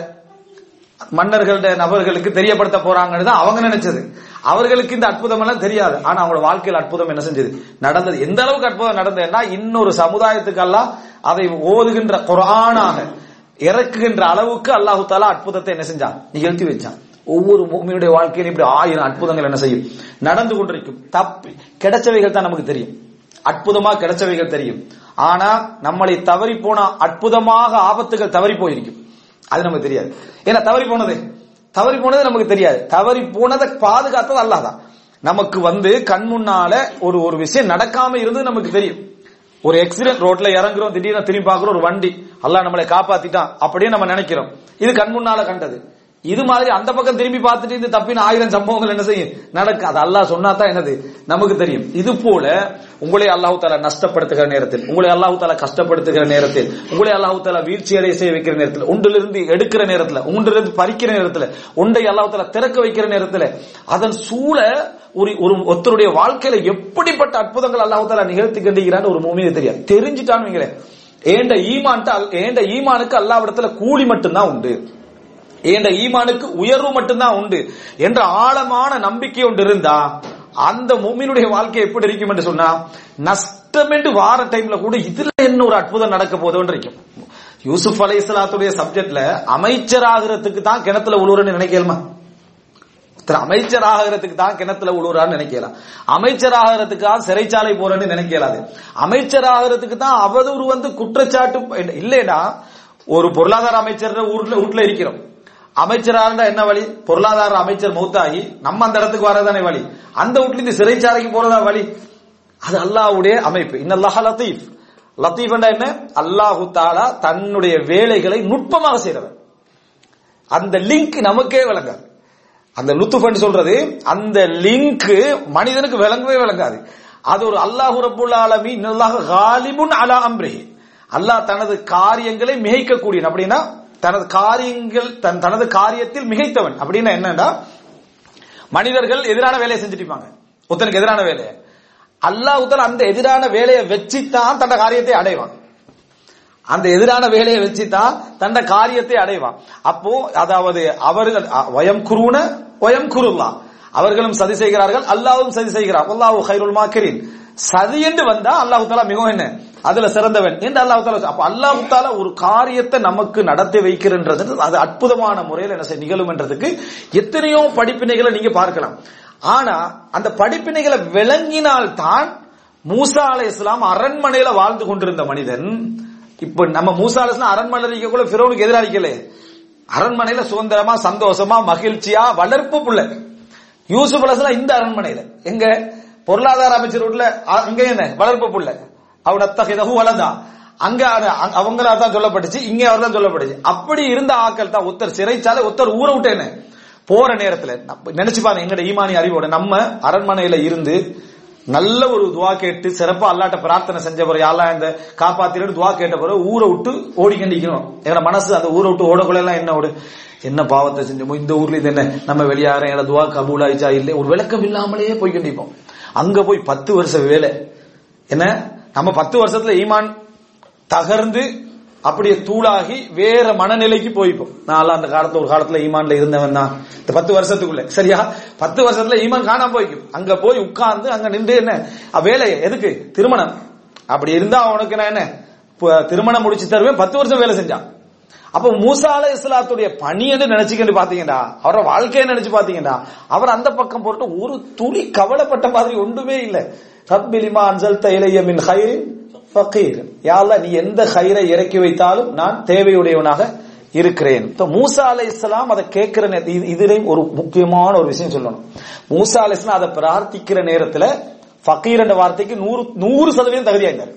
மன்னர்களுடைய நபர்களுக்கு தெரியப்படுத்த போறாங்கன்னு தான் அவங்க நினைச்சது அவர்களுக்கு இந்த அற்புதம் எல்லாம் தெரியாது ஆனா அவங்களோட வாழ்க்கையில் அற்புதம் என்ன செஞ்சது நடந்தது எந்த அளவுக்கு அற்புதம் நடந்ததுன்னா இன்னொரு சமுதாயத்துக்கெல்லாம் அதை ஓதுகின்ற குரானாக இறக்குகின்ற அளவுக்கு அல்லாஹு தாலா அற்புதத்தை என்ன செஞ்சான் நிகழ்த்தி வச்சான் ஒவ்வொரு மூமியுடைய வாழ்க்கையிலும் இப்படி ஆயிரம் அற்புதங்கள் என்ன செய்யும் நடந்து கொண்டிருக்கும் தப்பி கிடைச்சவைகள் தான் நமக்கு தெரியும் அற்புதமா கிடைச்சவைகள் தெரியும் ஆனா நம்மளை தவறி போன அற்புதமாக ஆபத்துகள் தவறி போயிருக்கும் அது நமக்கு தெரியாது ஏன்னா தவறி போனது தவறி போனது நமக்கு தெரியாது தவறி போனதை பாதுகாத்தது அல்லாஹ் தான் நமக்கு வந்து கண் முன்னால ஒரு ஒரு விஷயம் நடக்காம இருந்து நமக்கு தெரியும் ஒரு ஆக்சிடென்ட் ரோட்ல இறங்குறோம் திடீர்னு திரும்பி பார்க்குறோம் ஒரு வண்டி அல்லாஹ் நம்மளை காப்பாத்திட்டான் அப்படியே நம்ம நினைக்கிறோம் இது கண் முன்னால கண்டது இது மாதிரி அந்த பக்கம் திரும்பி பார்த்துட்டு இந்த தப்பின ஆயிரம் சம்பவங்கள் என்ன செய்யும் நடக்கு அது அல்லாஹ் சொன்னா தான் என்னது நமக்கு தெரியும் இது போல உங்களை அல்லாஹு தாலா நஷ்டப்படுத்துகிற நேரத்தில் உங்களை அல்லாஹு தாலா கஷ்டப்படுத்துகிற நேரத்தில் உங்களை அல்லாஹு தாலா வீழ்ச்சி அடைய செய்ய வைக்கிற நேரத்தில் ஒன்றிலிருந்து எடுக்கிற நேரத்தில் ஒன்றிலிருந்து பறிக்கிற நேரத்தில் ஒன்றை அல்லாஹு தாலா திறக்க வைக்கிற நேரத்தில் அதன் சூழ ஒரு ஒரு ஒருத்தருடைய வாழ்க்கையில எப்படிப்பட்ட அற்புதங்கள் அல்லாஹு தாலா நிகழ்த்தி கண்டிக்கிறான்னு ஒரு மூமியை தெரியாது தெரிஞ்சுட்டான்னு வைங்களேன் ஏண்ட ஈமான்ட்ட ஏண்ட ஈமானுக்கு அல்லாவிடத்துல கூலி மட்டும்தான் உண்டு என்ற ஈமானுக்கு உயர்வு மட்டும்தான் உண்டு என்ற ஆழமான நம்பிக்கை ஒன்று இருந்தா அந்த மூமினுடைய வாழ்க்கை எப்படி இருக்கும் என்று சொன்னா நஷ்டம் என்று வார டைம்ல கூட இதுல என்ன ஒரு அற்புதம் நடக்க போதுன்னு இருக்கும் யூசுப் அலை இஸ்லாத்துடைய சப்ஜெக்ட்ல அமைச்சர் ஆகிறதுக்கு தான் கிணத்துல உழுவுறன்னு நினைக்கலாமா அமைச்சர் ஆகிறதுக்கு தான் கிணத்துல உழுவுறான்னு நினைக்கலாம் அமைச்சர் ஆகிறதுக்காக சிறைச்சாலை போறேன்னு நினைக்கலாது அமைச்சர் ஆகிறதுக்கு தான் அவதூறு வந்து குற்றச்சாட்டு இல்லைன்னா ஒரு பொருளாதார அமைச்சர் ஊர்ல வீட்டுல இருக்கிறோம் அமைச்சரா இருந்தா என்ன வழி பொருளாதார அமைச்சர் மௌத்தாகி நம்ம அந்த இடத்துக்கு வரதானே வழி அந்த வீட்ல இருந்து சிறைச்சாலைக்கு போறதா வழி அது அல்லாஹ்வுடைய அமைப்பு இன்னல்லாஹ் லத்தீஃப் லத்தீஃப் என்ன அல்லாஹு தாலா தன்னுடைய வேலைகளை நுட்பமாக செய்றவர் அந்த லிங்க் நமக்கே விளங்காது அந்த லுத்துஃபன் சொல்றது அந்த லிங்க் மனிதனுக்கு விளங்கவே விளங்காது அது ஒரு அல்லாஹு ரப்புல் ஆலமீன் இன்னல்லாஹ் காலிபுன் அலா அம்ரிஹி அல்லாஹ் தனது காரியங்களை மிகைக்கக்கூடியவன் அப்படின்னா தனது காரியங்கள் தன் தனது காரியத்தில் மிகைத்தவன் அப்படின்னா என்னன்னா மனிதர்கள் எதிரான வேலையை செஞ்சுட்டு இருப்பாங்க ஒருத்தனுக்கு எதிரான வேலையை அல்லாஹ் அந்த எதிரான வேலையை வச்சுத்தான் தன்னை காரியத்தை அடைவான் அந்த எதிரான வேலையை வச்சுதான் தன்ன காரியத்தை அடைவான் அப்போ அதாவது அவர்கள் வயம் குருன வயம் குருல்லா அவர்களும் சதி செய்கிறார்கள் அல்லாவும் சதி செய்கிறார் அல்லாஹு ஹைருல் மாக்கிரின் சதி என்று வந்தா அல்லாஹு தாலா மிகவும் என்ன அதுல சிறந்தவன் என்று அல்லாஹு தாலா அப்ப அல்லாஹு தாலா ஒரு காரியத்தை நமக்கு நடத்தி வைக்கிறன்றது அது அற்புதமான முறையில் என்ன செய்ய நிகழும் என்றதுக்கு எத்தனையோ படிப்பினைகளை நீங்க பார்க்கலாம் ஆனா அந்த படிப்பினைகளை விளங்கினால் தான் மூசா அலை இஸ்லாம் அரண்மனையில வாழ்ந்து கொண்டிருந்த மனிதன் இப்ப நம்ம மூசா அலை இஸ்லாம் அரண்மனையில் இருக்கக்குள்ள பிறவனுக்கு எதிராக இருக்கல அரண்மனையில சுதந்திரமா சந்தோஷமா மகிழ்ச்சியா வளர்ப்பு புள்ள யூசுப் அலஸ்லாம் இந்த அரண்மனையில எங்க பொருளாதார அமைச்சர் வீட்டுல அங்க என்ன வளர்ப்பு புள்ள அவன் அத்தகையதகு வளர்ந்தா அங்க அவங்களா தான் சொல்லப்பட்டுச்சு இங்க அவர் தான் சொல்லப்பட்டுச்சு அப்படி இருந்த ஆக்கள் தான் ஒருத்தர் சிறைச்சாலை ஒருத்தர் ஊரை விட்டு என்ன போற நேரத்துல நினைச்சு பாருங்க எங்கட ஈமானி அறிவோட நம்ம அரண்மனையில இருந்து நல்ல ஒரு துவா கேட்டு சிறப்பா அல்லாட்ட பிரார்த்தனை செஞ்ச பிறகு யாரெல்லாம் இந்த காப்பாத்திரன்னு துவா கேட்ட பிறகு ஊரை விட்டு ஓடிக்கண்டிக்கணும் எங்க மனசு அந்த ஊரை விட்டு ஓடக்குள்ள எல்லாம் என்ன ஓடு என்ன பாவத்தை செஞ்சோமோ இந்த ஊர்ல இது என்ன நம்ம வெளியாற எங்களை துவா கபூல் ஆயிச்சா இல்லை ஒரு விளக்கம் இல்லாமலேயே போய் கண்டிப்போம் அங்க போய் பத்து வருஷம் வேலை என்ன நம்ம பத்து வருஷத்துல ஈமான் தகர்ந்து அப்படியே தூளாகி வேற மனநிலைக்கு போய்ப்போம் நான் அந்த காலத்துல ஒரு காலத்துல ஈமான்ல இருந்தவன் தான் இந்த பத்து வருஷத்துக்குள்ள சரியா பத்து வருஷத்துல ஈமான் காணாம போய்க்கும் அங்க போய் உட்கார்ந்து அங்க நின்று என்ன வேலை எதுக்கு திருமணம் அப்படி இருந்தா அவனுக்கு நான் என்ன திருமணம் முடிச்சு தருவேன் பத்து வருஷம் வேலை செஞ்சான் அப்ப மூசா அலை இஸ்லாத்துடைய பணி என்று நினைச்சுக்கிட்டு பாத்தீங்கடா அவரோட வாழ்க்கையை நினைச்சு பாத்தீங்கடா அவர் அந்த பக்கம் போட்டு ஒரு துளி கவலைப்பட்ட மாதிரி ஒன்றுமே இல்லை ரப்பிலிமா அன்சல் தைலைய மின் ஹைரின் ஃபகீர் யாழ்லா நீ எந்த ஹைரை இறக்கி வைத்தாலும் நான் தேவையுடையவனாக இருக்கிறேன் மூசா அலை இஸ்லாம் அதை கேட்கிற இதுலயும் ஒரு முக்கியமான ஒரு விஷயம் சொல்லணும் மூசா அலை இஸ்லாம் அதை பிரார்த்திக்கிற நேரத்துல ஃபகீர் என்ற வார்த்தைக்கு நூறு நூறு சதவீதம் தகுதியாயிருந்தார்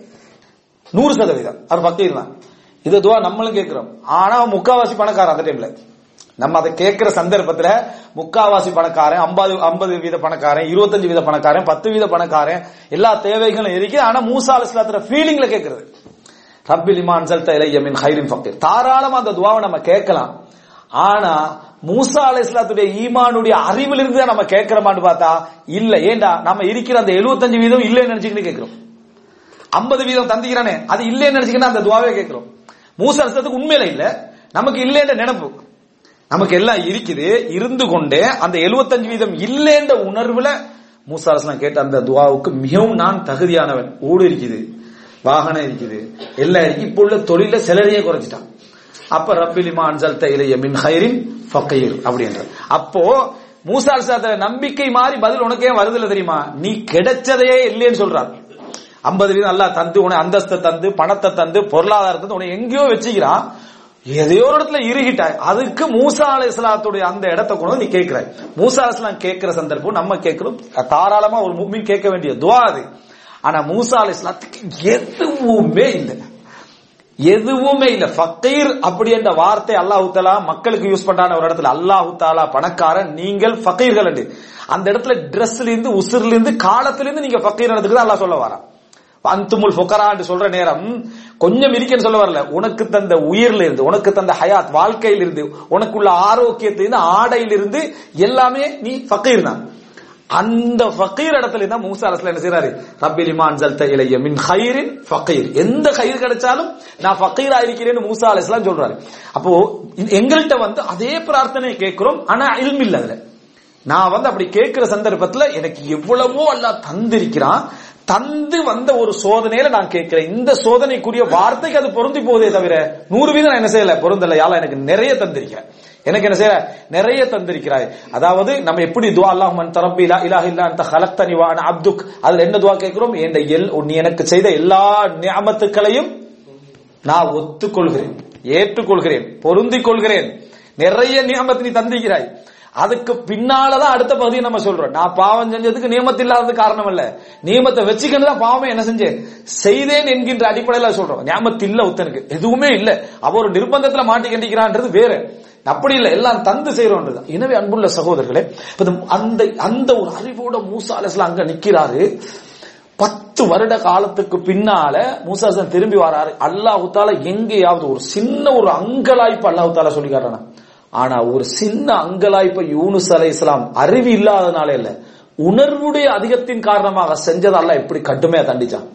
நூறு சதவீதம் அவர் ஃபகீர் தான் இது துவா நம்மளும் கேட்கிறோம் ஆனா முக்காவாசி பணக்காரன் அந்த டைம்ல நம்ம அதை கேட்கிற சந்தர்ப்பத்துல முக்காவாசி பணக்காரன் ஐம்பது ஐம்பது வீத பணக்காரன் இருபத்தஞ்சு வீத பணக்காரன் பத்து வீத பணக்காரன் எல்லா தேவைகளும் இருக்கு ஆனா மூசா அலிஸ்லாத்துல ஃபீலிங்ல கேட்கறது ரப்பில் இமான் சல்த இலையமின் ஹைரின் ஃபக்தீர் தாராளமா அந்த துவாவை நம்ம கேட்கலாம் ஆனா மூசா அலை இஸ்லாத்துடைய ஈமானுடைய அறிவில் இருந்து தான் நம்ம கேட்கிறோமான்னு பார்த்தா இல்ல ஏண்டா நம்ம இருக்கிற அந்த எழுபத்தஞ்சு வீதம் இல்லைன்னு நினைச்சுக்கிட்டு கேட்கிறோம் ஐம்பது வீதம் தந்திக்கிறானே அது இல்லைன்னு நினைச்சுக்கிட்டு அந்த துவாவே கேட்கிறோம் மூசா அலிஸ்லாத்துக்கு உண்மையில இல்ல நமக்கு இல்லைன்ற நினைப்பு நமக்கு எல்லாம் இருக்குது இருந்து கொண்டே அந்த எழுபத்தஞ்சு வீதம் இல்லைன்ற உணர்வுல மூசா அலிஸ்லாம் கேட்ட அந்த துவாவுக்கு மிகவும் நான் தகுதியானவன் ஊடு இருக்குது வாகனம் இருக்குது எல்லாம் இருக்கு இப்போ உள்ள தொழில சிலரையே குறைச்சிட்டான் அப்ப ரப்பிலிமா அன்சல்த இலைய மின் ஹைரின் ஃபக்கீர் அப்படின்ற அப்போ மூசா அலிஸ்லாத்துல நம்பிக்கை மாறி பதில் உனக்கே வருதுல தெரியுமா நீ கிடைச்சதையே இல்லைன்னு சொல்றார் ஐம்பது வீதம் நல்லா தந்து உனக்கு அந்தஸ்தை தந்து பணத்தை தந்து பொருளாதாரத்தை உனக்கு எங்கேயோ வச்சுக்கிறான் எதையோ ஒரு இடத்துல இறுகிட்டாய் அதுக்கு மூசா அலை இஸ்லாத்துடைய அந்த இடத்தை கொண்டு வந்து நீ கேட்கிறாய் மூசா அலை இஸ்லாம் கேட்கிற சந்தர்ப்பம் நம்ம கேட்கிறோம் தாராளமா ஒரு முக்மீன் கேட்க வேண்டிய துவா அது ஆனா மூசா அலை இஸ்லாத்துக்கு எதுவுமே இல்லை எதுவுமே இல்ல ஃபக்கீர் அப்படி என்ற வார்த்தை அல்லாஹு தாலா மக்களுக்கு யூஸ் பண்றான ஒரு இடத்துல அல்லாஹு தாலா பணக்காரன் நீங்கள் ஃபக்கீர்கள் என்று அந்த இடத்துல ட்ரெஸ்ல இருந்து உசுர்ல இருந்து காலத்துல இருந்து நீங்க ஃபக்கீர் தான் அல்லாஹ் சொல்ல வரா அந்துமுல் ஃபுகரா என்று சொல்ற நேரம் கொஞ்சம் இருக்கேன்னு சொல்ல வரல உனக்கு தந்த உயிர்ல இருந்து உனக்கு தந்த ஹயாத் வாழ்க்கையில இருந்து உனக்குள்ள ஆரோக்கியத்திலிருந்து ஆடையிலிருந்து எல்லாமே நீ ஃபக்கீர் தான் அந்த ஃபக்கீர் இடத்துல தான் மூசா அலஸ்ல என்ன செய்யறாரு ரப்பில் இமான் ஜல்த இலைய மின் ஹைரின் ஃபக்கீர் எந்த கயிறு கிடைச்சாலும் நான் ஃபக்கீரா இருக்கிறேன்னு மூசா அலிஸ்லாம் சொல்றாரு அப்போ எங்கள்கிட்ட வந்து அதே பிரார்த்தனை கேட்கிறோம் ஆனா இல்ம் இல்ல அதுல நான் வந்து அப்படி கேட்கிற சந்தர்ப்பத்துல எனக்கு எவ்வளவோ அல்லாஹ் தந்திருக்கிறான் தந்து வந்த ஒரு சோதனையில நான் கேட்கிறேன் இந்த சோதனைக்குரிய வார்த்தைக்கு அது பொருந்தி போதே தவிர நூறு வீதம் நான் என்ன செய்யல பொருந்தல யாழ எனக்கு நிறைய தந்திருக்கிறேன் எனக்கு என்ன செய்யற நிறைய தந்திருக்கிறாய் அதாவது நம்ம எப்படி துவா அல்லாஹ் மன் தரப்பி இலா இலாஹ இல்லா அந்த ஹலக்தனி வா அன அப்துக் அதுல என்ன துவா கேட்கிறோம் என் எல் நீ எனக்கு செய்த எல்லா நியமத்துக்களையும் நான் ஒத்துக்கொள்கிறேன் ஏற்றுக்கொள்கிறேன் பொருந்திக் கொள்கிறேன் நிறைய நியமத்தை நீ தந்திக்கிறாய் அதுக்கு பின்னாலதான் அடுத்த பகுதியை நம்ம சொல்றோம் நான் பாவம் செஞ்சதுக்கு நியமத்து இல்லாதது காரணம் இல்ல நியமத்தை வச்சுக்கிட்டு தான் பாவமே என்ன செஞ்சேன் செய்தேன் என்கின்ற அடிப்படையில சொல்றோம் நியமத்து இல்ல ஒருத்தனுக்கு எதுவுமே இல்ல அவ ஒரு நிர்பந்தத்துல மாட்டி கண்டிக்கிறான்றது வேற அப்படி இல்ல எல்லாம் தந்து செய்யறோன்றது எனவே அன்புள்ள சகோதரர்களே இப்ப இந்த- அந்த அந்த ஒரு அறிவோட மூசா அலைஹிஸ்ஸலாம் அங்க நிக்கிறாரு பத்து வருட காலத்துக்கு பின்னால மூசாசன் திரும்பி வராரு அல்லாஹு தாலா எங்கேயாவது ஒரு சின்ன ஒரு அங்கலாய்ப்பு அல்லாஹு தாலா சொல்லி காட்டுறானா ஆனா ஒரு சின்ன அங்கலாய்ப்பை யூனுஸ் அலை இஸ்லாம் அறிவு இல்லாதனால இல்ல உணர்வுடைய அதிகத்தின் காரணமாக செஞ்சதை அல்லாஹ் எப்படி கடுமையா தண்டிச்சான்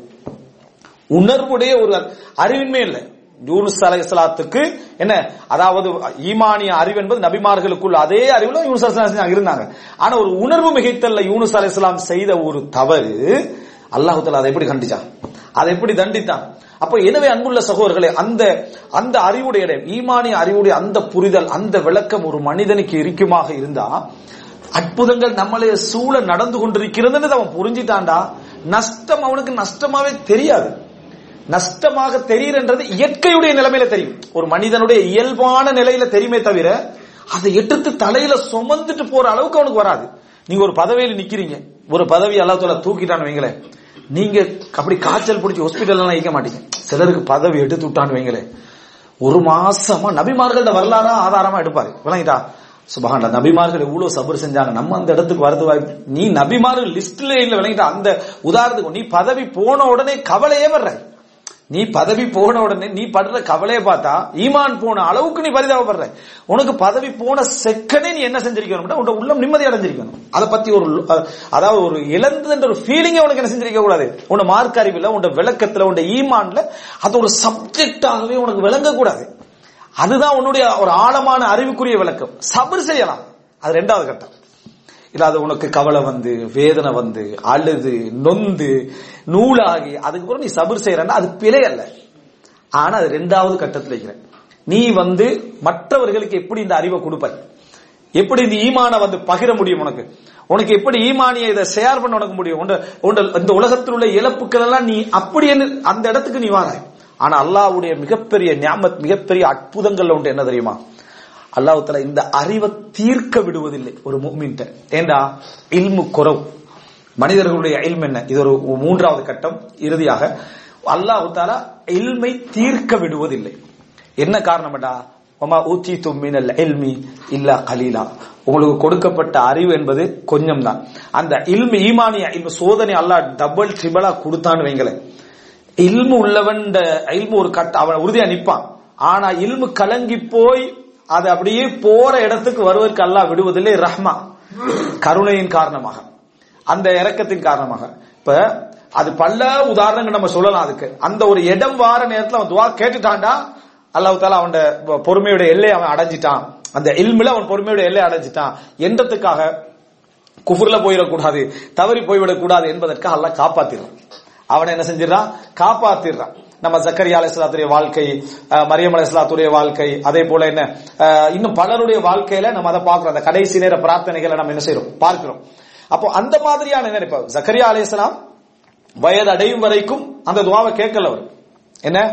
உணர்வுடைய ஒரு அறிவின்மை இல்லை யூனுஸ் அலை இஸ்லாத்துக்கு என்ன அதாவது ஈமானிய அறிவு என்பது நபிமார்களுக்குள்ள அதே அறிவுல யூனுஸ் அலை இஸ்லாம் இருந்தாங்க ஆனா ஒரு உணர்வு மிகைத்தல்ல யூனுஸ் அலை இஸ்லாம் செய்த ஒரு தவறு அல்லாஹு தஆலா அதை எப்படி கண்டிச்சான் அதை எப்படி தண்டித்தான் அப்ப எனவே அன்புள்ள சகோதரர்களே அந்த அந்த அறிவுடைய இடம் ஈமானிய அறிவுடைய அந்த புரிதல் அந்த விளக்கம் ஒரு மனிதனுக்கு இருக்குமாக இருந்தா அற்புதங்கள் நம்மளே சூழ நடந்து கொண்டிருக்கிறதுன்னு அவன் புரிஞ்சிட்டான்டா நஷ்டம் அவனுக்கு நஷ்டமாவே தெரியாது நஷ்டமாக தெரியுன்றது இயற்கையுடைய நிலைமையில தெரியும் ஒரு மனிதனுடைய இயல்பான நிலையில தெரியுமே தவிர அதை எடுத்து தலையில சுமந்துட்டு போற அளவுக்கு அவனுக்கு வராது நீங்க ஒரு பதவியில நிக்கிறீங்க ஒரு பதவி அல்லாஹ் தூக்கிட்டான்னு வைங்களேன் நீங்க அப்படி காய்ச்சல் பிடிச்சி ஹாஸ்பிட்டல் எல்லாம் வைக்க மாட்டீங்க சிலருக்கு பதவி எடுத்து விட்டான்னு வைங்களேன் ஒரு மாசமா நபிமார்கள்ட்ட வரலாறா ஆதாரமா எடுப்பாரு விளங்கிட்டா சுபஹான்டா நபிமார்கள் எவ்வளவு சபர் செஞ்சாங்க நம்ம அந்த இடத்துக்கு வரது வாய்ப்பு நீ நபிமார்கள் லிஸ்ட்ல இல்ல விளங்கிட்டா அந்த உதாரணத்துக்கு நீ பதவி போன உடனே கவலையே வர்ற நீ பதவி போன உடனே நீ படுற கவலையை பார்த்தா ஈமான் போன அளவுக்கு நீ பரிதாபப்படுற உனக்கு பதவி போன செகண்டே நீ என்ன செஞ்சிருக்கணும் உன்னோட உள்ளம் நிம்மதி அடைஞ்சிருக்கணும் அதை பத்தி ஒரு அஹ், அதாவது ஒரு இழந்ததுன்ற ஒரு ஃபீலிங்கே உனக்கு என்ன செஞ்சிருக்க கூடாது உன்னோட மார்க் அறிவுல உன்னோட விளக்கத்துல உன்னோட ஈமான்ல அது ஒரு சப்ஜெக்டாகவே உனக்கு விளங்க கூடாது அதுதான் உன்னுடைய ஒரு ஆழமான அறிவுக்குரிய விளக்கம் சபர் செய்யலாம் அது ரெண்டாவது கட்டம் இல்ல அது உனக்கு கவலை வந்து வேதனை வந்து அழுது நொந்து நூலாகி அதுக்கப்புறம் நீ சபர் செய்யறன்னா அது பிழை அல்ல ஆனா அது ரெண்டாவது கட்டத்தில் இருக்கிறேன் நீ வந்து மற்றவர்களுக்கு எப்படி இந்த அறிவை கொடுப்பாய் எப்படி இந்த ஈமான வந்து பகிர முடியும் உனக்கு உனக்கு எப்படி ஈமானிய இதை ஷேர் பண்ண உனக்கு முடியும் உண்ட- உண்ட- இந்த உலகத்தில் உள்ள இழப்புக்கள் எல்லாம் நீ அப்படி என்ன அந்த இடத்துக்கு நீ வாராய் ஆனா அல்லாஹ்வுடைய மிகப்பெரிய ஞாபத் மிகப்பெரிய அற்புதங்கள்ல உண்டு என்ன தெரியுமா அல்லாஹ் தஆலா இந்த அறிவை தீர்க்க விடுவதில்லை ஒரு முஃமின்ட்ட ஏண்டா இல்மு குறவு மனிதர்களுடைய இல்ம் என்ன இது ஒரு மூன்றாவது கட்டம் இறுதியாக அல்லாஹ் தாலா இல்மை தீர்க்க விடுவதில்லை என்ன காரணம்டா ஒமா ஊத்தி தும்மினல் இல்மி இல்லா கலீலா உங்களுக்கு கொடுக்கப்பட்ட அறிவு என்பது கொஞ்சம் தான் அந்த இல்மு ஈமானிய இல்மு சோதனை அல்லாஹ் டபுள் ட்ரிபிளா கொடுத்தான்னு வைங்களேன் இல்மு உள்ளவன் இல்மு ஒரு கட்ட அவன் உறுதியா நிப்பான் ஆனா இல்மு கலங்கி போய் அது அப்படியே போற இடத்துக்கு வருவதற்கு அல்லாஹ் விடுவதில்லை ரஹ்மா கருணையின் காரணமாக அந்த இறக்கத்தின் காரணமாக இப்ப அது பல உதாரணங்கள் நம்ம சொல்லலாம் அதுக்கு அந்த ஒரு இடம் வார நேரத்துல அவன் துவா கேட்டுட்டான்டா அல்லாஹ் தாலா அவன் பொறுமையோட எல்லை அவன் அடைஞ்சிட்டான் அந்த இல்முல அவன் பொறுமையோட எல்லை அடைஞ்சிட்டான் என்றதுக்காக குஃபுர்ல போயிடக்கூடாது தவறி போய்விடக் கூடாது என்பதற்காக அல்லாஹ் காப்பாத்திடுறான் அவனை என்ன செஞ்சிடறான் காப்பாத்திடுறான் நம்ம ஜக்கரியா அலைஹிஸ்ஸலாத்துடைய வாழ்க்கை அஹ், மரியம் அலைஹிஸ்ஸலாத்துடைய வாழ்க்கை அதே போல என்ன அஹ், இன்னும் பலருடைய வாழ்க்கையில நம்ம அதை பார்க்கிறோம் அந்த கடைசி நேர பிரார்த்தனைகளை நம்ம என்ன செய்றோம் பார்க்கிறோம் அப்போ அந்த மாதிரியான நினைப்பு ஜக்கரியா அலைஹிஸ்ஸலாம் வயது அடையும் வரைக்கும் அந்த துவாவை கேட்கல அவர் என்ன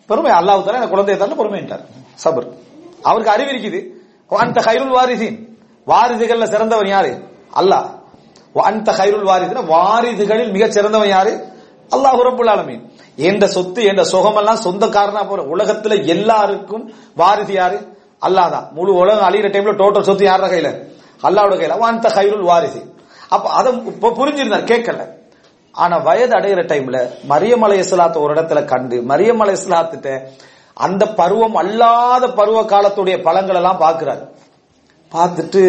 பொறுமை அல்லாஹ் தால எனக்கு குழந்தைய தரல பொறுமைன்ட்டார் சபர் அவருக்கு அறிவு இருக்குது அந்த ஹைருல் வாரிசின் வாரிசுகள்ல சிறந்தவன் யாரு அல்லாஹ் அந்த ஹைருல் வாரிசுன வாரிசுகளில் மிக சிறந்தவன் யாரு அல்லாஹ் ரப்புல் ஆலமீன் என்ற சொத்து என்ற சுகமெல்லாம் சொந்தக்காரனா போற உலகத்துல எல்லாருக்கும் வாரிசு யாரு அல்லாஹ் தான் முழு உலகம் அழிகிற டைம்ல டோட்டல் சொத்து யார கையில அல்லாவோட கையில அந்த ஹைருல் வாரிசு அப்ப அதை இப்ப புரிஞ்சிருந்தார் கேட்கல ஆனா வயது அடைகிற டைம்ல மரியம் அலை இஸ்லாத்த ஒரு இடத்துல கண்டு மரியம் அலை இஸ்லாத்திட்ட அந்த பருவம் அல்லாத பருவ காலத்துடைய பழங்கள் எல்லாம் பாக்குறாரு பார்த்துட்டு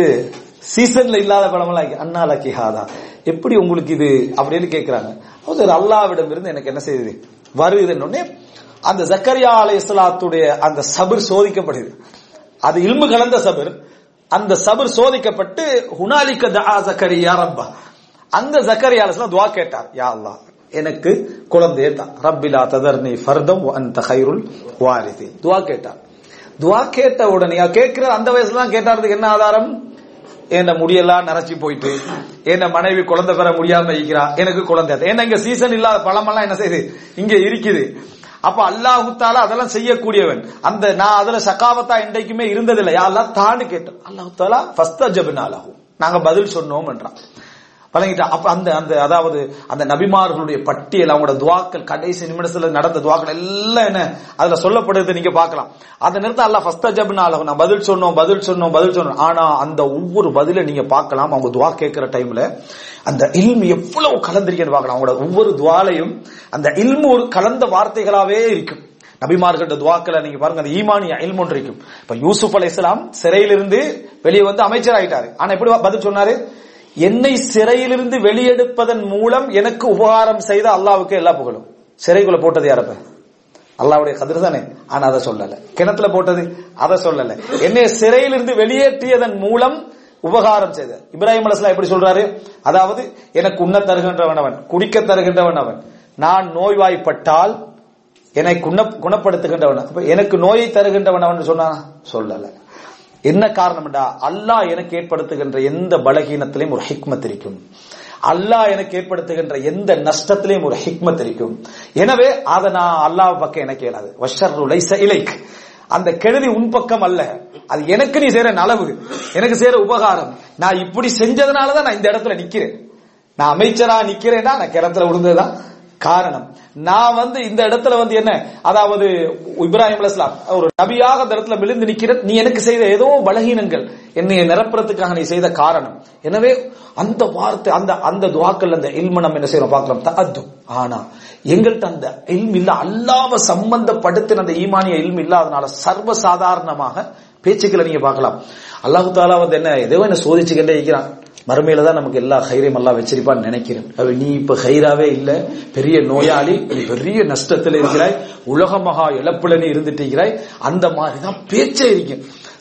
சீசன்ல இல்லாத பழமெல்லாம் அண்ணால கிஹாதா எப்படி உங்களுக்கு இது அப்படின்னு கேக்குறாங்க அவர் அல்லாவிடம் இருந்து எனக்கு என்ன செய்யுது வருதுன்னு அந்த ஜக்கரியா அலை இஸ்லாத்துடைய அந்த சபர் சோதிக்கப்படுது அது இல்மு கலந்த சபர் அந்த சபர் சோதிக்கப்பட்டு ஹுனாலிக்க தஆ ஜக்கரியா ரப்பா அந்த ஜக்கரியா அலைஹிஸ்ஸலாம் துஆ கேட்டார் யா அல்லாஹ் எனக்கு குழந்தையை தான் ரப்பிலா ததர்னி ஃபர்தம் வ அன்த கைருல் வாரிசி துஆ கேட்டார் துஆ கேட்ட உடனே கேட்கிற அந்த வயசுல தான் கேட்டாருக்கு என்ன ஆதாரம் என்ன முடியெல்லாம் நரைச்சி போயிட்டு என்ன மனைவி குழந்தை பெற முடியாம இருக்கிறா எனக்கு குழந்தை ஏன்னா இங்க சீசன் இல்லாத பழமெல்லாம் என்ன செய்யுது இங்க இருக்குது அப்ப அல்லாஹு தாலா அதெல்லாம் செய்யக்கூடியவன் அந்த நான் அதுல சகாவத்தா இன்றைக்குமே இருந்ததில்லை யாரெல்லாம் தாண்டு கேட்டோம் அல்லாஹு தாலா ஃபஸ்ட் ஜபினாலாகும் நாங்க பதில் சொன்னோம் என்றான் பழகிட்டா அப்ப அந்த அந்த அதாவது அந்த நபிமார்களுடைய பட்டியல் அவங்களோட துவாக்கள் கடைசி நிமிடத்துல நடந்த துவாக்கள் எல்லாம் என்ன அதுல சொல்லப்படுறது நீங்க பார்க்கலாம் அந்த நேரத்தில் அல்லாஹ் ஃபஸ்ட் ஜப்னால நான் பதில் சொன்னோம் பதில் சொன்னோம் பதில் சொன்னோம் ஆனா அந்த ஒவ்வொரு பதில நீங்க பார்க்கலாம் அவங்க துவா கேட்கிற டைம்ல அந்த இல்மு எவ்வளவு கலந்திருக்கேன்னு பார்க்கலாம் அவங்களோட ஒவ்வொரு துவாலையும் அந்த இல்மு ஒரு கலந்த வார்த்தைகளாவே இருக்கும் நபிமார்கள்ட்ட துவாக்களை நீங்க பாருங்க அந்த ஈமானிய இல்மு ஒன்று இருக்கும் இப்ப யூசுப் அலைஹிஸ்ஸலாம் சிறையிலிருந்து வெளியே வந்து அமைச்சர் ஆயிட்டாரு ஆனா எப்படி பதில் சொன்னாரு என்னை சிறையிலிருந்து வெளியெடுப்பதன் மூலம் எனக்கு உபகாரம் செய்த அல்லாவுக்கு எல்லா புகழும் சிறைக்குள்ள போட்டது யாரப்ப அல்லாவுடைய கதிர் தானே ஆனா அதை சொல்லல கிணத்துல போட்டது அதை சொல்லல என்னை சிறையிலிருந்து வெளியேற்றியதன் மூலம் உபகாரம் செய்த இப்ராஹிம் அலஸ்லாம் எப்படி சொல்றாரு அதாவது எனக்கு உண்ண தருகின்றவன் அவன் குடிக்க தருகின்றவன் அவன் நான் நோய்வாய்ப்பட்டால் என்னை குண குணப்படுத்துகின்றவன் அப்ப எனக்கு நோயை தருகின்றவன் அவன் சொன்னா சொல்லல என்ன காரணம்டா அல்லாஹ் எனக்கு ஏற்படுத்துகின்ற எந்த பலகீனத்திலையும் ஒரு ஹிக்மத் இருக்கும் அல்லாஹ் எனக்கு ஏற்படுத்துகின்ற எந்த நஷ்டத்திலையும் ஒரு ஹிக்மத் இருக்கும் எனவே அதை நான் அல்லாஹ் பக்கம் எனக்கு இயலாது வஷர்ருலை இலைக் அந்த கெடுதி உன் பக்கம் அல்ல அது எனக்கு நீ செய்யற நலவு எனக்கு செய்யற உபகாரம் நான் இப்படி செஞ்சதுனாலதான் நான் இந்த இடத்துல நிக்கிறேன் நான் அமைச்சரா நிக்கிறேன்னா நான் கிணத்துல விழுந்ததுதான் காரணம் நான் வந்து இந்த இடத்துல வந்து என்ன அதாவது இப்ராஹிம் அலிஸ்லாம் ஒரு நபியாக அந்த இடத்துல விழுந்து நிக்கிற நீ எனக்கு செய்த ஏதோ பலகீனங்கள் என்னை நிரப்புறதுக்காக நீ செய்த காரணம் எனவே அந்த வார்த்தை அந்த அந்த துவாக்கள் அந்த இல்ம நம்ம என்ன செய்யறோம் பார்க்கலாம் தஅத்து ஆனா எங்கள்கிட்ட அந்த இல்ம் இல்ல அல்லாம சம்பந்தப்படுத்தின அந்த ஈமானிய இல்ம் இல்லாதனால சர்வ சாதாரணமாக பேச்சுக்களை நீங்க பார்க்கலாம் அல்லாஹு தாலா வந்து என்ன ஏதோ என்ன சோதிச்சுக்கிட்டே இருக்கிறான் மறுமையில தான் நமக்கு எல்லா ஹைரையும் எல்லாம் வச்சிருப்பான்னு நினைக்கிறேன் அது நீ இப்ப ஹைராவே இல்ல பெரிய நோயாளி நீ பெரிய நஷ்டத்துல இருக்கிறாய் உலக மகா இழப்புல நீ இருந்துட்டு இருக்கிறாய் அந்த மாதிரி தான் பேச்சே இருக்கு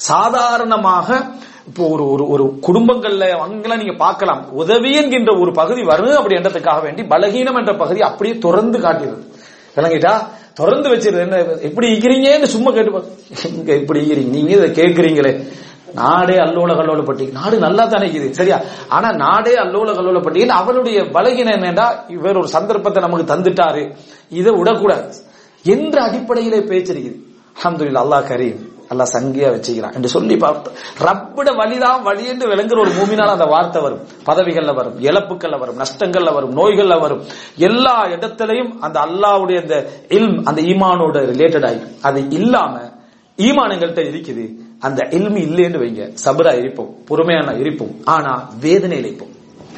சாதாரணமாக இப்போ ஒரு ஒரு ஒரு குடும்பங்கள்ல அங்கெல்லாம் நீங்க பார்க்கலாம் உதவி என்கின்ற ஒரு பகுதி வரும் அப்படின்றதுக்காக வேண்டி பலகீனம் என்ற பகுதி அப்படியே தொடர்ந்து காட்டுகிறது விளங்கிட்டா தொடர்ந்து வச்சிருது என்ன எப்படி இருக்கிறீங்கன்னு சும்மா கேட்டு இங்க இப்படி இருக்கிறீங்க நீங்க இதை கேட்கறீங்களே நாடே அல்லோல கல்லோல பட்டி நாடு நல்லா தானே இருக்குது சரியா ஆனா நாடே அல்லோல கல்லோல பட்டி அவருடைய பலகீனம் என்னடா இவர் ஒரு சந்தர்ப்பத்தை நமக்கு தந்துட்டாரு இதை விடக்கூடாது என்ற அடிப்படையிலே பேச்சிருக்குது அஹமதுல்லா அல்லாஹ் கரீம் அல்லாஹ் சங்கியா வச்சுக்கிறான் என்று சொல்லி பார்த்து ரப்பிட வழிதான் வழி என்று விளங்குற ஒரு மூமினால் அந்த வார்த்தை வரும் பதவிகள்ல வரும் இழப்புகள்ல வரும் நஷ்டங்கள்ல வரும் நோய்கள்ல வரும் எல்லா இடத்திலையும் அந்த அல்லாவுடைய அந்த இல்ம் அந்த ஈமானோட ரிலேட்டட் ஆகிடும் அது இல்லாம ஈமான் எங்கள்கிட்ட இருக்குது அந்த இல்மி இல்லைன்னு வைங்க சபரா இருப்போம் பொறுமையான இருப்போம் ஆனா வேதனையில இருப்போம்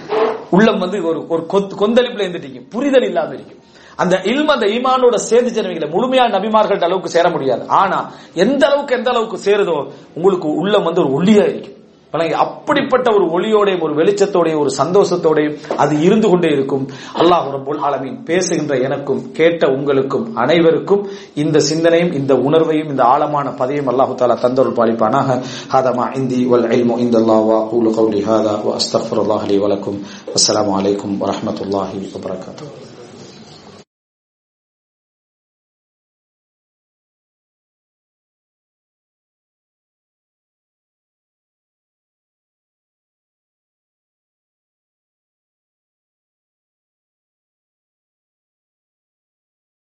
உள்ளம் வந்து ஒரு ஒரு கொந்தளிப்புல இருந்துட்டீங்க புரிதல் இல்லாம இருக்கும் அந்த இல்ம அந்த ஈமானோட சேர்ந்து சேருவீங்கள முழுமையான நபிமார்கள் அளவுக்கு சேர முடியாது ஆனா எந்த அளவுக்கு எந்த அளவுக்கு சேருதோ உங்களுக்கு உள்ளம் வந்து ஒரு ஒளியா இருக்கும் அப்படிப்பட்ட ஒரு ஒளியோடையும் ஒரு வெளிச்சத்தோடையும் ஒரு சந்தோஷத்தோடையும் அது இருந்து கொண்டே இருக்கும் அல்லாஹ் ரபுல் ஆலமீன் பேசுகின்ற எனக்கும் கேட்ட உங்களுக்கும் அனைவருக்கும் இந்த சிந்தனையும் இந்த உணர்வையும் இந்த ஆழமான பதையும் அல்லாஹு தாலா தந்தொருள் பாலிப்பானாக ஹாதமா இந்தி வல் இல்மு இந்த அல்லாஹ் قولي هذا واستغفر الله لي ولكم والسلام عليكم ورحمه الله وبركاته